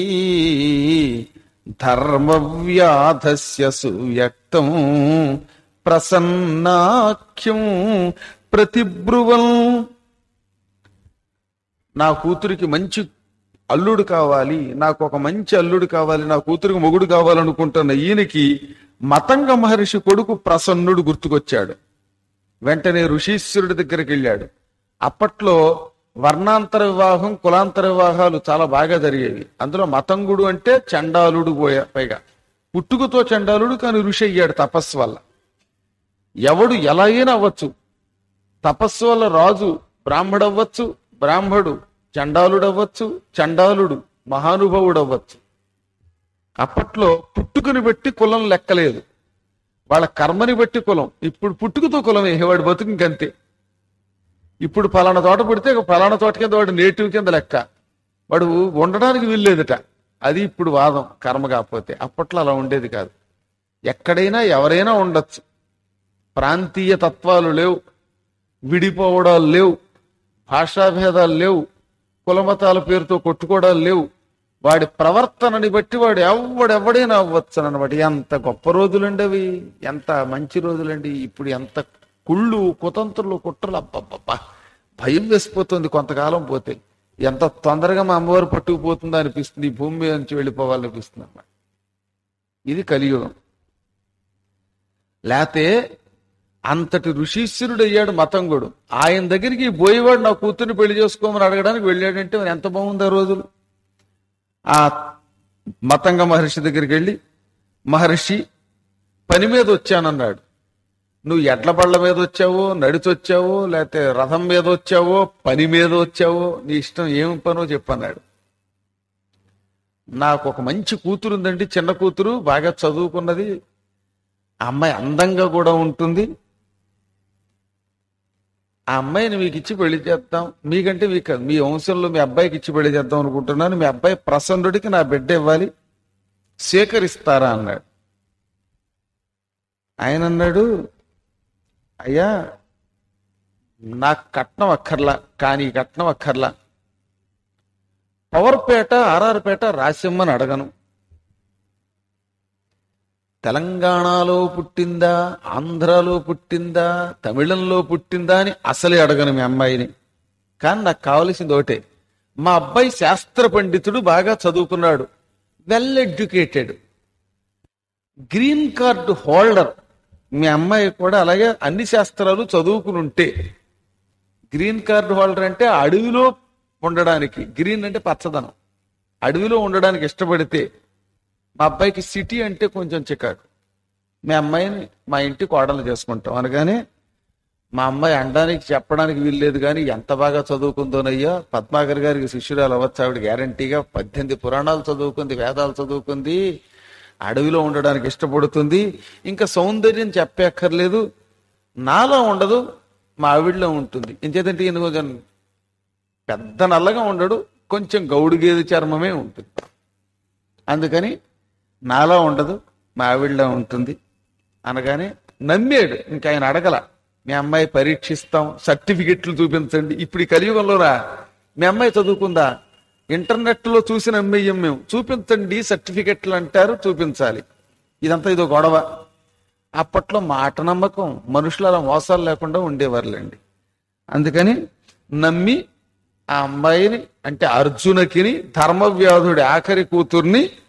ధర్మవ్యాధస్య సువ్యక్తం ప్రసన్నాఖ్యం ప్రతిబ్రువం నా కూతురికి మంచి అల్లుడు కావాలి నాకు ఒక మంచి అల్లుడు కావాలి నా కూతురికి మొగుడు కావాలనుకుంటున్న ఈయనకి మతంగ మహర్షి కొడుకు ప్రసన్నుడు గుర్తుకొచ్చాడు వెంటనే ఋషీశ్వరుడి దగ్గరికి వెళ్ళాడు అప్పట్లో వర్ణాంతర వివాహం కులాంతర వివాహాలు చాలా బాగా జరిగేవి అందులో మతంగుడు అంటే చండాలుడు పోయా పైగా పుట్టుకతో చండాలుడు కానీ ఋషి అయ్యాడు తపస్సు వల్ల ఎవడు ఎలా అయినా అవ్వచ్చు తపస్సు వల్ల రాజు బ్రాహ్మడు అవ్వచ్చు బ్రాహ్మడు చండాలుడు అవ్వచ్చు చండాలుడు మహానుభావుడు అవ్వచ్చు అప్పట్లో పుట్టుకని బట్టి కులం లెక్కలేదు వాళ్ళ కర్మని బట్టి కులం ఇప్పుడు పుట్టుకతో కులమే వాడి బతుకు ఇంకంతే ఇప్పుడు పలానా తోట పుడితే ఇక పలానా తోట కింద వాడు నేటివ్ కింద లెక్క వాడు ఉండడానికి వీల్లేదట అది ఇప్పుడు వాదం కర్మ కాకపోతే అప్పట్లో అలా ఉండేది కాదు ఎక్కడైనా ఎవరైనా ఉండొచ్చు ప్రాంతీయ తత్వాలు లేవు విడిపోవడాలు లేవు భాషాభేదాలు లేవు కులమతాల పేరుతో కొట్టుకోవడాలు లేవు వాడి ప్రవర్తనని బట్టి వాడు ఎవడెవడైనా అవ్వచ్చు అనమాట ఎంత గొప్ప రోజులండి అవి ఎంత మంచి రోజులండి ఇప్పుడు ఎంత కుళ్ళు కుతంత్రులు కుట్రలు అబ్బబ్బబ్బా భయం వేసిపోతుంది కొంతకాలం పోతే ఎంత తొందరగా మా అమ్మవారు పట్టుకుపోతుందో అనిపిస్తుంది ఈ భూమి మీద నుంచి వెళ్ళిపోవాలనిపిస్తుంది అన్నమాట ఇది కలియుగం లేతే అంతటి ఋషీశ్వరుడు అయ్యాడు మతంగుడు ఆయన దగ్గరికి ఈ బోయేవాడు నా కూతుర్ని పెళ్లి చేసుకోమని అడగడానికి వెళ్ళాడంటే మరి ఎంత బాగుంది ఆ రోజులు ఆ మతంగ మహర్షి దగ్గరికి వెళ్ళి మహర్షి పని మీద వచ్చానన్నాడు నువ్వు ఎడ్ల బళ్ళ మీద వచ్చావో నడిచొచ్చావో లేకపోతే రథం మీద వచ్చావో పని మీద వచ్చావో నీ ఇష్టం ఏం పనో చెప్పన్నాడు నాకు ఒక మంచి కూతురు ఉందండి చిన్న కూతురు బాగా చదువుకున్నది ఆ అమ్మాయి అందంగా కూడా ఉంటుంది ఆ అమ్మాయిని మీకు ఇచ్చి పెళ్లి చేద్దాం మీకంటే మీకు కాదు, మీ వంశంలో మీ అబ్బాయికి ఇచ్చి పెళ్లి చేద్దాం అనుకుంటున్నాను మీ అబ్బాయి ప్రసన్నుడికి నా బిడ్డ ఇవ్వాలి స్వీకరిస్తారా అన్నాడు ఆయన అన్నాడు అయ్యా నాకు కట్నం అక్కర్లా కానీ ఈ కట్నం అక్కర్లా పవర్పేట ఆర్ఆర్పేట రాసిమ్మని అడగను తెలంగాణలో పుట్టిందా ఆంధ్రాలో పుట్టిందా తమిళంలో పుట్టిందా అని అసలే అడగను మీ అమ్మాయిని కానీ నాకు కావలసింది ఒకటే మా అబ్బాయి శాస్త్ర పండితుడు బాగా చదువుకున్నాడు well educated green card holder మీ అమ్మాయి కూడా అలాగే అన్ని శాస్త్రాలు చదువుకుని ఉంటే గ్రీన్ కార్డు హోల్డర్ అంటే అడవిలో ఉండడానికి గ్రీన్ అంటే పచ్చదనం అడవిలో ఉండడానికి ఇష్టపడితే మా అబ్బాయికి సిటీ అంటే కొంచెం చికాకు మీ అమ్మాయిని మా ఇంటి కోడలు చేసుకుంటాం అనగానే మా అమ్మాయి అనడానికి చెప్పడానికి వీల్లేదు కానీ ఎంత బాగా చదువుకుందోనయ్యా పద్మాకర్ గారికి శిష్యురాలు అవ్వచ్చు ఆవిడ గ్యారంటీగా పద్దెనిమిది పురాణాలు చదువుకుంది వేదాలు చదువుకుంది అడవిలో ఉండడానికి ఇష్టపడుతుంది ఇంకా సౌందర్యం చెప్పక్కర్లేదు నాలో ఉండదు మా ఆవిడలో ఉంటుంది ఇంచేతంటే ఈయన కొంచెం పెద్ద నల్లగా ఉండడు కొంచెం గౌడు గేదె చర్మమే ఉంటుంది అందుకని నాలో ఉండదు మా ఆవిడలో ఉంటుంది అనగానే నమ్మాడు ఇంకా ఆయన అడగల మీ అమ్మాయి పరీక్షిస్తాం సర్టిఫికెట్లు చూపించండి ఇప్పుడు ఈ కలియుగంలోరా మీ అమ్మాయి చదువుకుందా ఇంటర్నెట్ లో చూసి నమ్మేయం మేము చూపించండి సర్టిఫికెట్లు అంటారు చూపించాలి ఇదంతా ఇదో గొడవ అప్పట్లో మాట నమ్మకం మనుషులు అలా మోసాలు లేకుండా ఉండేవారులేండి అందుకని నమ్మి ఆ అమ్మాయిని అంటే అర్జునకిని ధర్మవ్యాధుడి ఆఖరి కూతుర్ని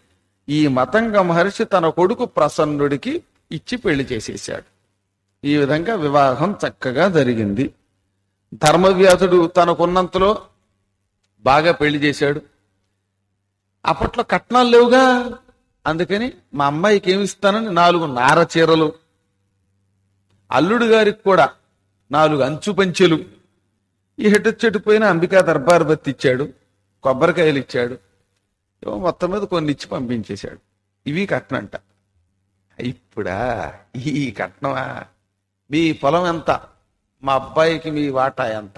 ఈ మతంగ మహర్షి తన కొడుకు ప్రసన్నుడికి ఇచ్చి పెళ్లి చేసేశాడు ఈ విధంగా వివాహం చక్కగా జరిగింది ధర్మవ్యాసుడు తనకున్నంతలో బాగా పెళ్లి చేశాడు అప్పట్లో కట్నాలు లేవుగా అందుకని మా అమ్మాయికి ఏమి ఇస్తానని నాలుగు నార చీరలు అల్లుడు గారికి కూడా నాలుగు అంచు పంచెలు ఈ హెడ్ చెట్టుపోయిన అంబికా దర్బార్ బత్తి ఇచ్చాడు కొబ్బరికాయలు ఇచ్చాడు ఏమో మొత్తం మీద కొన్ని ఇచ్చి పంపించేశాడు ఇవి కట్నంట ఇప్పుడా ఈ కట్నమా మీ పొలం ఎంత మా అబ్బాయికి మీ వాటా ఎంత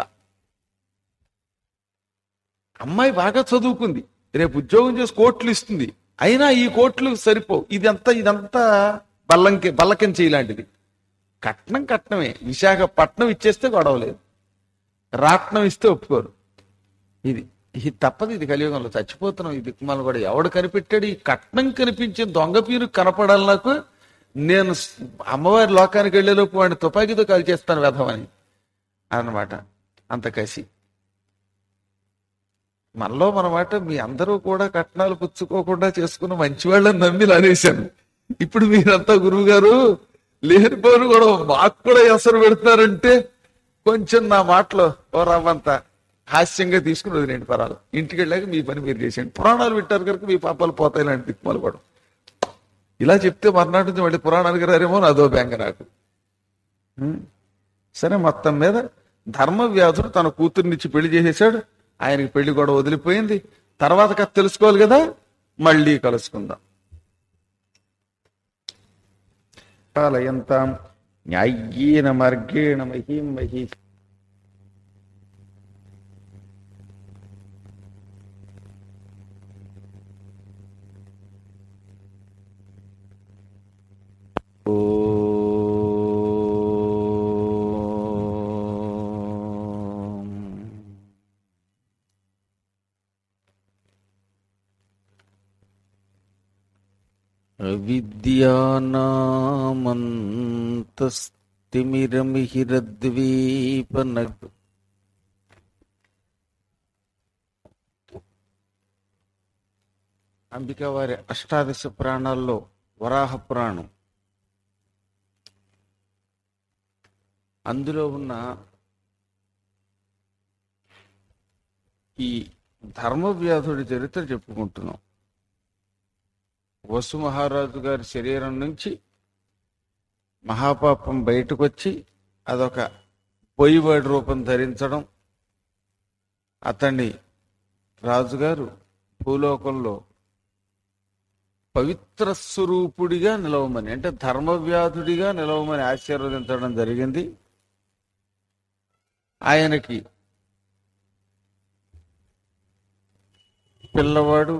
అమ్మాయి బాగా చదువుకుంది రేపు ఉద్యోగం చేసి కోట్లు ఇస్తుంది అయినా ఈ కోట్లు సరిపోవు ఇదంతా ఇదంతా బల్లంకి బల్లకించి ఇలాంటిది కట్నం కట్నమే విశాఖపట్నం ఇచ్చేస్తే గొడవలేదు రాట్నం ఇస్తే ఒప్పుకోరు ఇది ఇది తప్పదు ఇది కలియుగంలో చచ్చిపోతున్నాం ఇది మనం కూడా ఎవడు కనిపెట్టాడు ఈ కట్నం కనిపించే దొంగ పీరు కనపడాలి నాకు నేను స్- అమ్మవారి లోకానికి వెళ్ళేలోపు వాడిని తుపాకీతో కాల్ చేస్తాను వెధమని అన్నమాట అంత కసి మనలో మనమాట మీ అందరూ కూడా కట్నాలు పుచ్చుకోకుండా చేసుకున్న మంచి వాళ్ళని నమ్మి అనేశాను ఇప్పుడు మీరంతా గురువు గారు లేనిపోరు కూడా మాకు కూడా ఎసరు పెడతారంటే కొంచెం నా మాటలో ఓ రవ్వంత హాస్యంగా తీసుకుని వదిలేండి పరాలు ఇంటికి వెళ్ళాక మీ పని మీరు చేసేయండి పురాణాలు వింటారు కనుక మీ పాపాలు పోతాయి లాంటి దిక్కుమాలు కూడా ఇలా చెప్తే మర్నాటి నుంచి మళ్ళీ పురాణానికి రారేమో అని అదో బెంగ నాకు ఉం. సరే మొత్తం మీద ధర్మవ్యాధుడు తన కూతుర్నిచ్చి పెళ్లి చేసేశాడు ఆయనకి పెళ్లి కూడా వదిలిపోయింది తర్వాత కథ తెలుసుకోవాలి కదా మళ్ళీ కలుసుకుందాం కాలయంతాం న్యాయ్యేన మార్గేణ మహీం మహీ ఓం. అవిద్యానామంతస్తిమిరమిహిరద్వీపనగ్ అంబిక వారి అష్టాదశ పురాణాల్లో వరాహ పురాణం అందులో ఉన్న ఈ ధర్మవ్యాధుడి చరిత్ర చెప్పుకుంటున్నాం వసు మహారాజు గారి శరీరం నుంచి మహాపాపం బయటకు వచ్చి అదొక పొయ్యివాడి రూపం ధరించడం అతన్ని రాజుగారు భూలోకంలో పవిత్ర స్వరూపుడిగా నిలవమని అంటే ధర్మవ్యాధుడిగా నిలవమని ఆశీర్వదించడం జరిగింది ఆయనకి పిల్లవాడు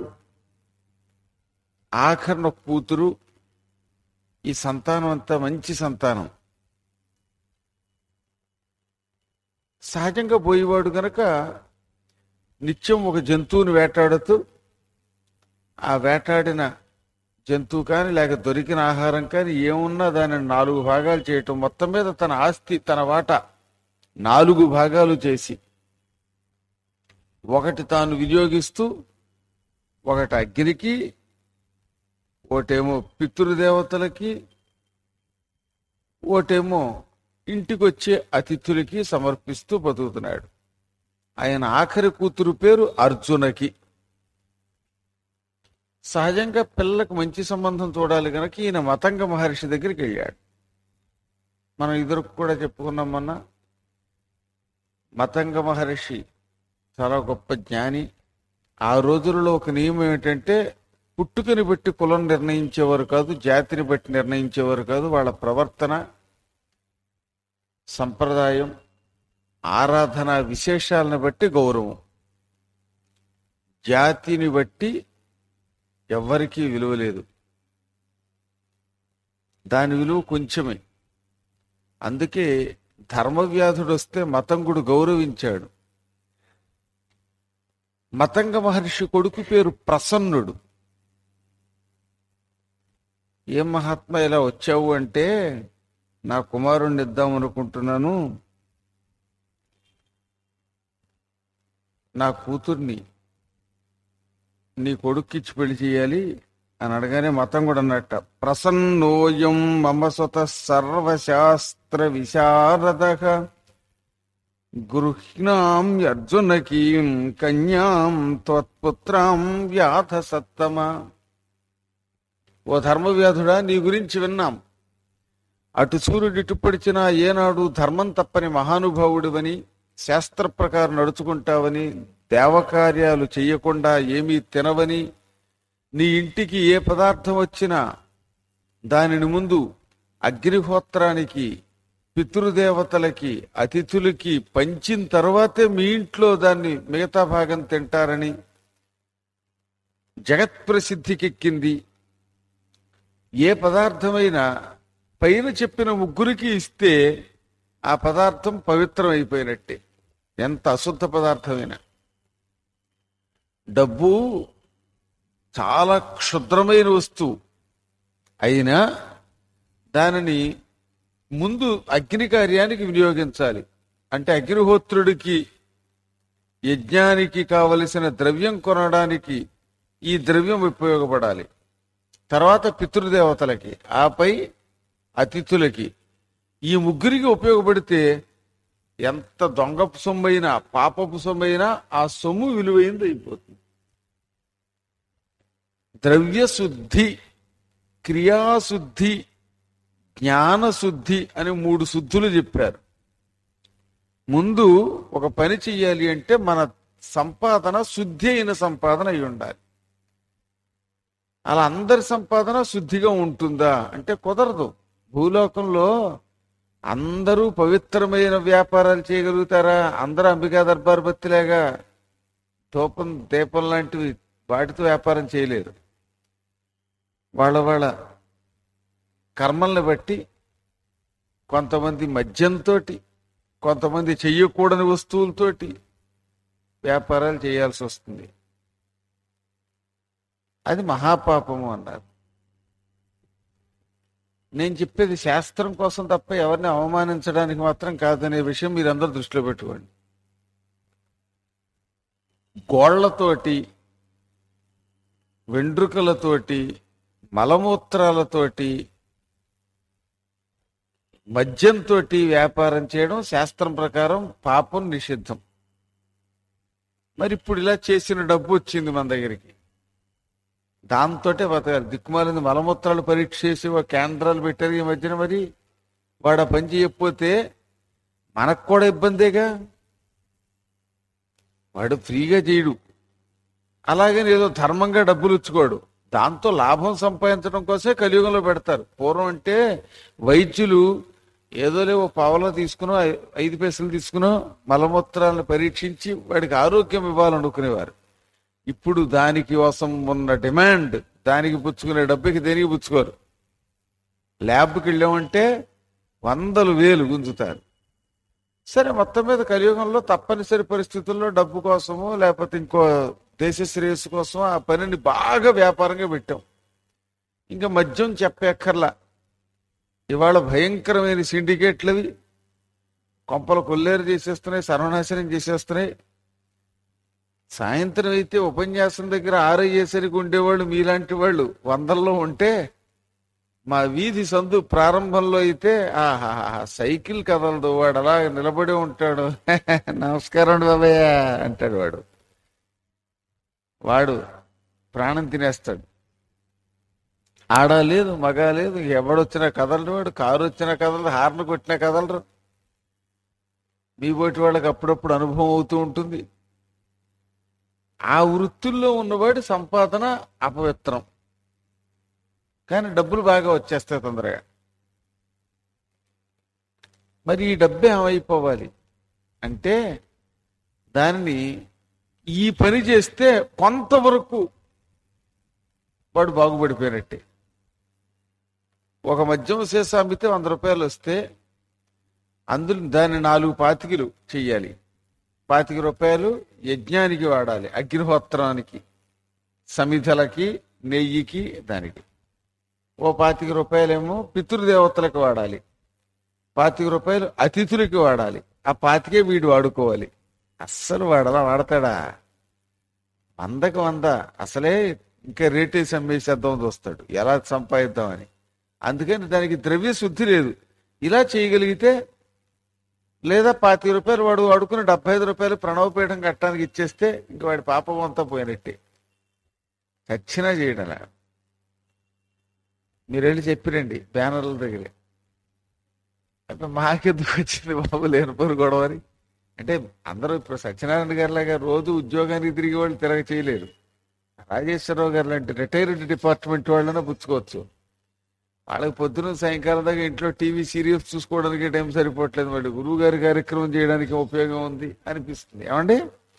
ఆఖరణ కూతురు ఈ సంతానం అంతా మంచి సంతానం సహజంగా పోయేవాడు గనక నిత్యం ఒక జంతువుని వేటాడుతూ ఆ వేటాడిన జంతువు కానీ లేక దొరికిన ఆహారం కానీ ఏమున్నా దానిని నాలుగు భాగాలు చేయటం మొత్తం మీద తన ఆస్తి తన వాటా నాలుగు భాగాలు చేసి ఒకటి తాను వినియోగిస్తూ ఒకటి అగ్నికి ఒకటేమో పితృదేవతలకి ఒకటేమో ఇంటికి వచ్చే అతిథులకి సమర్పిస్తూ బతుకుతున్నాడు ఆయన ఆఖరి కూతురు పేరు అర్జునకి సహజంగా పిల్లలకు మంచి సంబంధం చూడాలి కనుక ఈయన మతంగ మహర్షి దగ్గరికి వెళ్ళాడు మనం ఇద్దరు కూడా చెప్పుకున్నాం మొన్న మతంగ మహర్షి చాలా గొప్ప జ్ఞాని ఆ రోజులలో ఒక నియమం ఏంటంటే పుట్టుకని బట్టి కులం నిర్ణయించేవారు కాదు జాతిని బట్టి నిర్ణయించేవారు కాదు వాళ్ళ ప్రవర్తన సంప్రదాయం ఆరాధన విశేషాలను బట్టి గౌరవం జాతిని బట్టి ఎవ్వరికీ విలువ లేదు దాని విలువ కొంచెమే అందుకే ధర్మవ్యాధుడు వస్తే మతంగుడు గౌరవించాడు మతంగ మహర్షి కొడుకు పేరు ప్రసన్నుడు ఏం మహాత్మా ఇలా వచ్చావు అంటే నా కుమారుణ్ణి ఇద్దాం అనుకుంటున్నాను నా కూతుర్ని నీ కొడుక్కిచ్చి పెళ్లి చేయాలి అని అనగానే మతం కూడా అన్నట్ట ప్రసన్నోయం మమ సుత సర్వశాస్త్ర విశారద గృహ్ణాం అర్జునకీం కన్యాం త్వత్పుత్రాం వ్యాధ సత్తమ ఓ ధర్మవ్యాధుడా నీ గురించి విన్నాం అటు సూర్యుడు ఇటు పడిచిన ఏనాడు ధర్మం తప్పని మహానుభావుడివని శాస్త్ర ప్రకారం నడుచుకుంటావని దేవకార్యాలు చెయ్యకుండా ఏమీ తినవని నీ ఇంటికి ఏ పదార్థం వచ్చినా దానిని ముందు అగ్నిహోత్రానికి పితృదేవతలకి అతిథులకి పంచిన తర్వాతే మీ ఇంట్లో దాన్ని మిగతా భాగం తింటారని జగత్ ప్రసిద్ధికెక్కింది ఏ పదార్థమైనా పైన చెప్పిన ముగ్గురికి ఇస్తే ఆ పదార్థం పవిత్రం అయిపోయినట్టే ఎంత అశుద్ధ పదార్థమైనా డబ్బు చాలా క్షుద్రమైన వస్తువు అయినా దానిని ముందు అగ్ని కార్యానికి వినియోగించాలి అంటే అగ్నిహోత్రుడికి యజ్ఞానికి కావలసిన ద్రవ్యం కొనడానికి ఈ ద్రవ్యం ఉపయోగపడాలి తర్వాత పితృదేవతలకి ఆపై అతిథులకి ఈ ముగ్గురికి ఉపయోగపడితే ఎంత దొంగపు సొమ్మైనా పాపపు సొమ్మైనా ఆ సొమ్ము విలువైంది అయిపోతుంది ద్రవ్యశుద్ధి క్రియాశుద్ధి జ్ఞానశుద్ధి అని మూడు శుద్ధులు చెప్పారు ముందు ఒక పని చెయ్యాలి అంటే మన సంపాదన శుద్ధి అయిన సంపాదన అయి ఉండాలి అలా అందరి సంపాదన శుద్ధిగా ఉంటుందా అంటే కుదరదు భూలోకంలో అందరూ పవిత్రమైన వ్యాపారాలు చేయగలుగుతారా అందరూ అంబికా దర్బార్ బత్తిలాగా తోపం దీపం లాంటివి వాటితో వ్యాపారం చేయలేరు వాళ్ళ వాళ్ళ కర్మల్ని బట్టి కొంతమంది మద్యంతో కొంతమంది చెయ్యకూడని వస్తువులతోటి వ్యాపారాలు చేయాల్సి వస్తుంది అది మహాపాపము అన్నారు నేను చెప్పేది శాస్త్రం కోసం తప్ప ఎవరిని అవమానించడానికి మాత్రం కాదనే విషయం మీరందరూ దృష్టిలో పెట్టుకోండి గోళ్లతోటి వెండ్రుకలతోటి మలమూత్రాలతోటి మద్యంతో వ్యాపారం చేయడం శాస్త్రం ప్రకారం పాపం నిషిద్ధం మరి ఇప్పుడు ఇలా చేసిన డబ్బు వచ్చింది మన దగ్గరికి దాంతోటే బతకాలి దిక్కుమాలింది మలమూత్రాలు పరీక్ష చేసి ఒక కేంద్రాలు పెట్టారు ఈ మధ్యన మరి వాడు ఆ పని చేయకపోతే మనకు కూడా ఇబ్బందేగా వాడు ఫ్రీగా చేయడు అలాగని ఏదో ధర్మంగా డబ్బులు ఇచ్చుకోడు దాంతో లాభం సంపాదించడం కోసమే కలియుగంలో పెడతారు పూర్వం అంటే వైద్యులు ఏదో లేవో పావలో తీసుకునో ఐ- ఐదు పైసలు తీసుకునో మలమూత్రాలను పరీక్షించి వాడికి ఆరోగ్యం ఇవ్వాలనుకునేవారు ఇప్పుడు దానికి కోసం ఉన్న డిమాండ్ దానికి పుచ్చుకునే డబ్బుకి దేనికి పుచ్చుకోరు ల్యాబ్కి వెళ్ళామంటే వందలు వేలు గుంజుతారు సరే మొత్తం మీద కలియుగంలో తప్పనిసరి పరిస్థితుల్లో డబ్బు కోసమో లేకపోతే ఇంకో దేశ శ్రేయస్సు కోసం ఆ పనిని బాగా వ్యాపారంగా పెట్టాం ఇంకా మద్యం చెప్పక్కర్లా ఇవాళ భయంకరమైన సిండికేట్లవి కొంపలు కొల్లేరు చేసేస్తున్నాయి సర్వనాశనం చేసేస్తున్నాయి సాయంత్రం అయితే ఉపన్యాసం దగ్గర ఆరయ్యేసరికి ఉండేవాళ్ళు మీలాంటి వాళ్ళు వందల్లో ఉంటే మా వీధి సందు ప్రారంభంలో అయితే ఆహా సైకిల్ కదలదు వాడు అలా నిలబడి ఉంటాడు నమస్కారం అండి బాబయ్య అంటాడు వాడు వాడు ప్రాణం తినేస్తాడు ఆడ లేదు మగ లేదు ఎవడొచ్చినా కదలడు వాడు కారు వచ్చినా కదలదు హార్న్ కొట్టినా కదలరు మీ పోటీ వాళ్ళకి అప్పుడప్పుడు అనుభవం అవుతూ ఉంటుంది ఆ వృత్తుల్లో ఉన్నవాడి సంపాదన అపవిత్రం కానీ డబ్బులు బాగా వచ్చేస్తాయి తొందరగా మరి ఈ డబ్బు ఏమైపోవాలి అంటే దానిని ఈ పని చేస్తే కొంతవరకు వాడు బాగుపడిపోయినట్టే ఒక మద్యం సీసా అమ్మితే వంద రూపాయలు వస్తే అందులో దాన్ని నాలుగు పాతికలు చెయ్యాలి పాతిక రూపాయలు యజ్ఞానికి వాడాలి అగ్నిహోత్రానికి సమిధలకి నెయ్యికి దానికి ఓ పాతిక రూపాయలేమో పితృదేవతలకు వాడాలి పాతిక రూపాయలు అతిథులకి వాడాలి ఆ పాతికే వీడు వాడుకోవాలి అస్సలు వాడలా వాడతాడా వందకు వంద అసలే ఇంకా రేటేసి అమ్మేసేద్దాం చూస్తాడు ఎలా సంపాదిద్దామని అందుకని దానికి ద్రవ్య శుద్ధి లేదు ఇలా చేయగలిగితే లేదా పాతిక రూపాయలు వాడు అడుకుని డెబ్బై ఐదు రూపాయలు ప్రణవపీఠం కట్టడానికి ఇచ్చేస్తే ఇంక వాడి పాపం అంతా పోయినట్టే చచ్చినా చేయడలా మీరు వెళ్ళి చెప్పిరండి బ్యానర్ల దగ్గరే అంటే మాకెందుకు వచ్చింది బాబు లేని పొరు గొడవ అని అంటే అందరూ ఇప్పుడు సత్యనారాయణ గారి లాగా రోజు ఉద్యోగానికి తిరిగి వాళ్ళు తిరగ చేయలేరు రాజేశ్వరరావు గారు లాంటి రిటైర్డ్ డిపార్ట్మెంట్ వాళ్ళనే పుచ్చుకోవచ్చు వాళ్ళకి పొద్దున సాయంకాలం దాకా ఇంట్లో టీవీ సీరియల్స్ చూసుకోవడానికి టైం సరిపోవట్లేదు వాళ్ళు గురువు గారి కార్యక్రమం చేయడానికి ఉపయోగం ఉంది అనిపిస్తుంది ఏమండి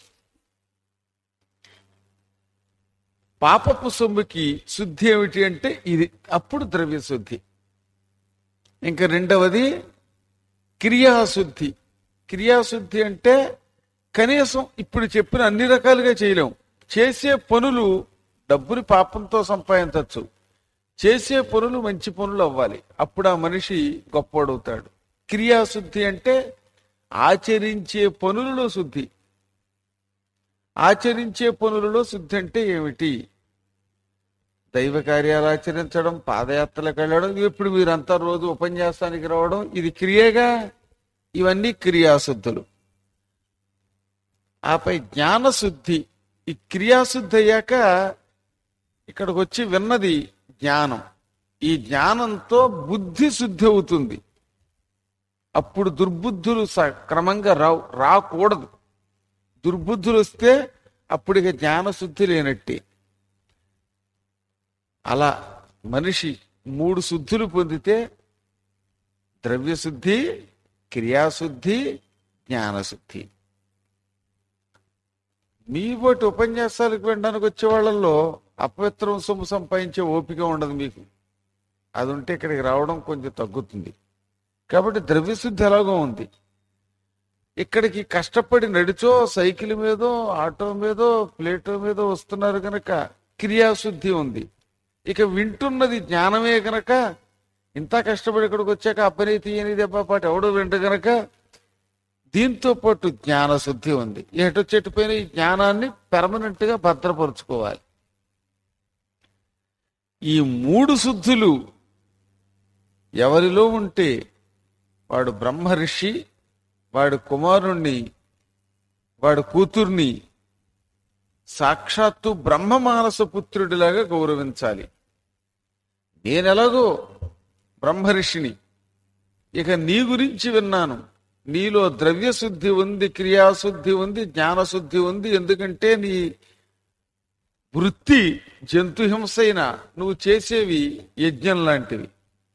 పాపపు సొమ్ముకి శుద్ధి ఏమిటి అంటే ఇది అప్పుడు ద్రవ్య శుద్ధి ఇంకా రెండవది క్రియాశుద్ధి క్రియాశుద్ధి అంటే కనీసం ఇప్పుడు చెప్పిన అన్ని రకాలుగా చేయలేం చేసే పనులు డబ్బుని పాపంతో సంపాదించవచ్చు చేసే పనులు మంచి పనులు అవ్వాలి అప్పుడు ఆ మనిషి గొప్పవాడవుతాడు క్రియాశుద్ధి అంటే ఆచరించే పనులలో శుద్ధి ఆచరించే పనులలో శుద్ధి అంటే ఏమిటి దైవ కార్యాలు ఆచరించడం పాదయాత్రలకు వెళ్ళడం ఇప్పుడు మీరంతా రోజు ఉపన్యాసానికి రావడం ఇది క్రియగా ఇవన్నీ క్రియాశుద్ధులు ఆపై జ్ఞానశుద్ధి ఈ క్రియాశుద్ధి అయ్యాక ఇక్కడికి వచ్చి విన్నది జ్ఞానం ఈ జ్ఞానంతో బుద్ధి శుద్ధి అవుతుంది అప్పుడు దుర్బుద్ధులు స- క్రమంగా రావు రాకూడదు దుర్బుద్ధులు వస్తే అప్పుడు ఇక జ్ఞానశుద్ధి లేనట్టే అలా మనిషి మూడు శుద్ధులు పొందితే ద్రవ్యశుద్ధి క్రియాశుద్ధి జ్ఞానశుద్ధి మీ బట్టి ఉపన్యాసాలకు వినడానికి వచ్చే వాళ్ళల్లో అపవిత్రం సొమ్ము సంపాదించే ఓపిక ఉండదు మీకు అది ఉంటే ఇక్కడికి రావడం కొంచెం తగ్గుతుంది కాబట్టి ద్రవ్యశుద్ధి ఎలాగో ఉంది ఇక్కడికి కష్టపడి నడిచో సైకిల్ మీదో ఆటో మీదో ప్లేటో మీదో వస్తున్నారు కనుక క్రియాశుద్ధి ఉంది ఇక వింటున్నది జ్ఞానమే గనక ఇంత కష్టపడి ఇక్కడికి వచ్చాక అప్పని తీయని దెబ్బ పాటు ఎవడో వింట గనక దీంతో పాటు జ్ఞానశుద్ధి ఉంది ఎటు చెట్టు పైన ఈ జ్ఞానాన్ని పెర్మనెంట్ గా భద్రపరుచుకోవాలి ఈ మూడు శుద్ధులు ఎవరిలో ఉంటే వాడు బ్రహ్మ ఋషి వాడు కుమారుణ్ణి వాడు కూతుర్ని సాక్షాత్తు బ్రహ్మ మానస పుత్రుడిలాగా గౌరవించాలి నేనెలాగో బ్రహ్మ ఋషిని ఇక నీ గురించి విన్నాను నీలో ద్రవ్యశుద్ధి ఉంది క్రియాశుద్ధి ఉంది జ్ఞానశుద్ధి ఉంది ఎందుకంటే నీ వృత్తి జంతు హింసైన నువ్వు చేసేవి యజ్ఞం లాంటివి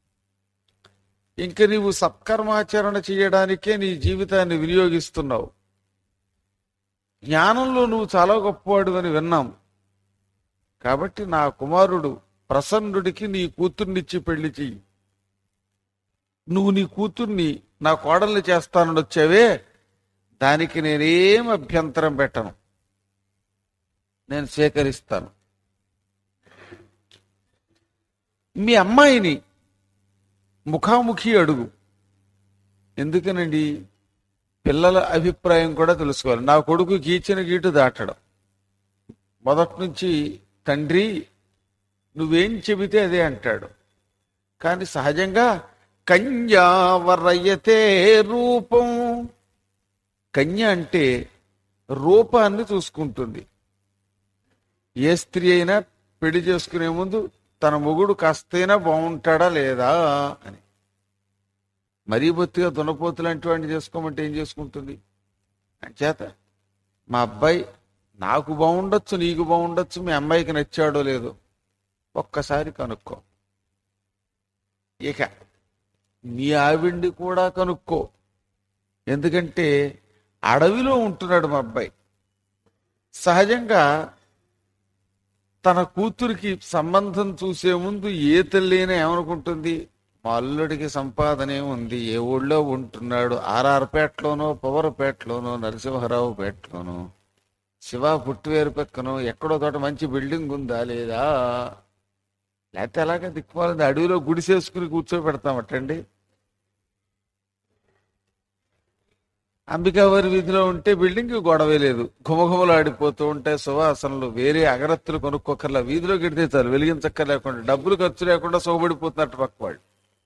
ఇంక నీవు సత్కర్మాచరణ చేయడానికే నీ జీవితాన్ని వినియోగిస్తున్నావు జ్ఞానంలో నువ్వు చాలా గొప్పవాడు అని విన్నాం కాబట్టి నా కుమారుడు ప్రసన్నుడికి నీ కూతుర్నిచ్చి పెళ్లి చెయ్యి నువ్వు నీ కూతుర్ని నా కోడల్ని చేస్తానని వచ్చావే దానికి నేనేం అభ్యంతరం పెట్టను నేను స్వీకరిస్తాను మీ అమ్మాయిని ముఖాముఖి అడుగు ఎందుకనండి పిల్లల అభిప్రాయం కూడా తెలుసుకోవాలి నా కొడుకు గీచిన గీటు దాటడం మొదటి నుంచి తండ్రి నువ్వేం చెబితే అదే అంటాడు కానీ సహజంగా కన్యావరయతే రూపం కన్య అంటే రూపాన్ని చూసుకుంటుంది ఏ స్త్రీ అయినా పెళ్లి చేసుకునే ముందు తన మొగుడు కాస్తైనా బాగుంటాడా లేదా అని మరీ బొత్తిగా దున్నపోతు లాంటి వాడిని చేసుకోమంటే ఏం చేసుకుంటుంది అంచేత మా అబ్బాయి నాకు బాగుండొచ్చు నీకు బాగుండొచ్చు మీ అమ్మాయికి నచ్చాడో లేదో ఒక్కసారి కనుక్కో ఇక మీ ఆవిడ్ని కూడా కనుక్కో ఎందుకంటే అడవిలో ఉంటున్నాడు మా అబ్బాయి సహజంగా తన కూతురికి సంబంధం చూసే ముందు ఏ తల్లి ఏమనుకుంటుంది మా అల్లుడికి సంపాదనే ఉంది ఏ ఊళ్ళో ఉంటున్నాడు ఆర్ఆర్పేటలోనో పవర్పేటలోనో నరసింహరావు పేటలోనో శివ పుట్టివేరు పక్కనో ఎక్కడో తోట మంచి బిల్డింగ్ ఉందా లేదా లేకపోతే ఎలాగ దిక్కుమాలింది అడవిలో గుడిసేసుకుని కూర్చోబెడతామటండి అంబికావారి వీధిలో ఉంటే బిల్డింగ్ గొడవే లేదు ఘుమఘుమలు ఆడిపోతూ ఉంటాయి సువాసనలు వేరే అగరత్తులు కొనుక్కోకర్లా వీధిలో గడితే చాలు వెలిగించక్కర్ లేకుండా డబ్బులు ఖర్చు లేకుండా సోబడిపోతున్నట్టు పక్క వాళ్ళు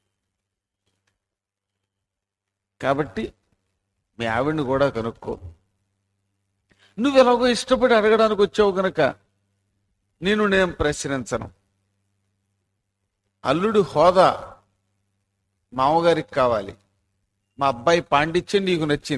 కాబట్టి మీ ఆవిడ్ని కూడా కనుక్కో నువ్వు ఎలాగో ఇష్టపడి అడగడానికి వచ్చావు గనక నేను నేను ప్రశ్నించను అల్లుడు హోదా మామగారికి కావాలి మా అబ్బాయి పాండిత్యం నీకు నచ్చింది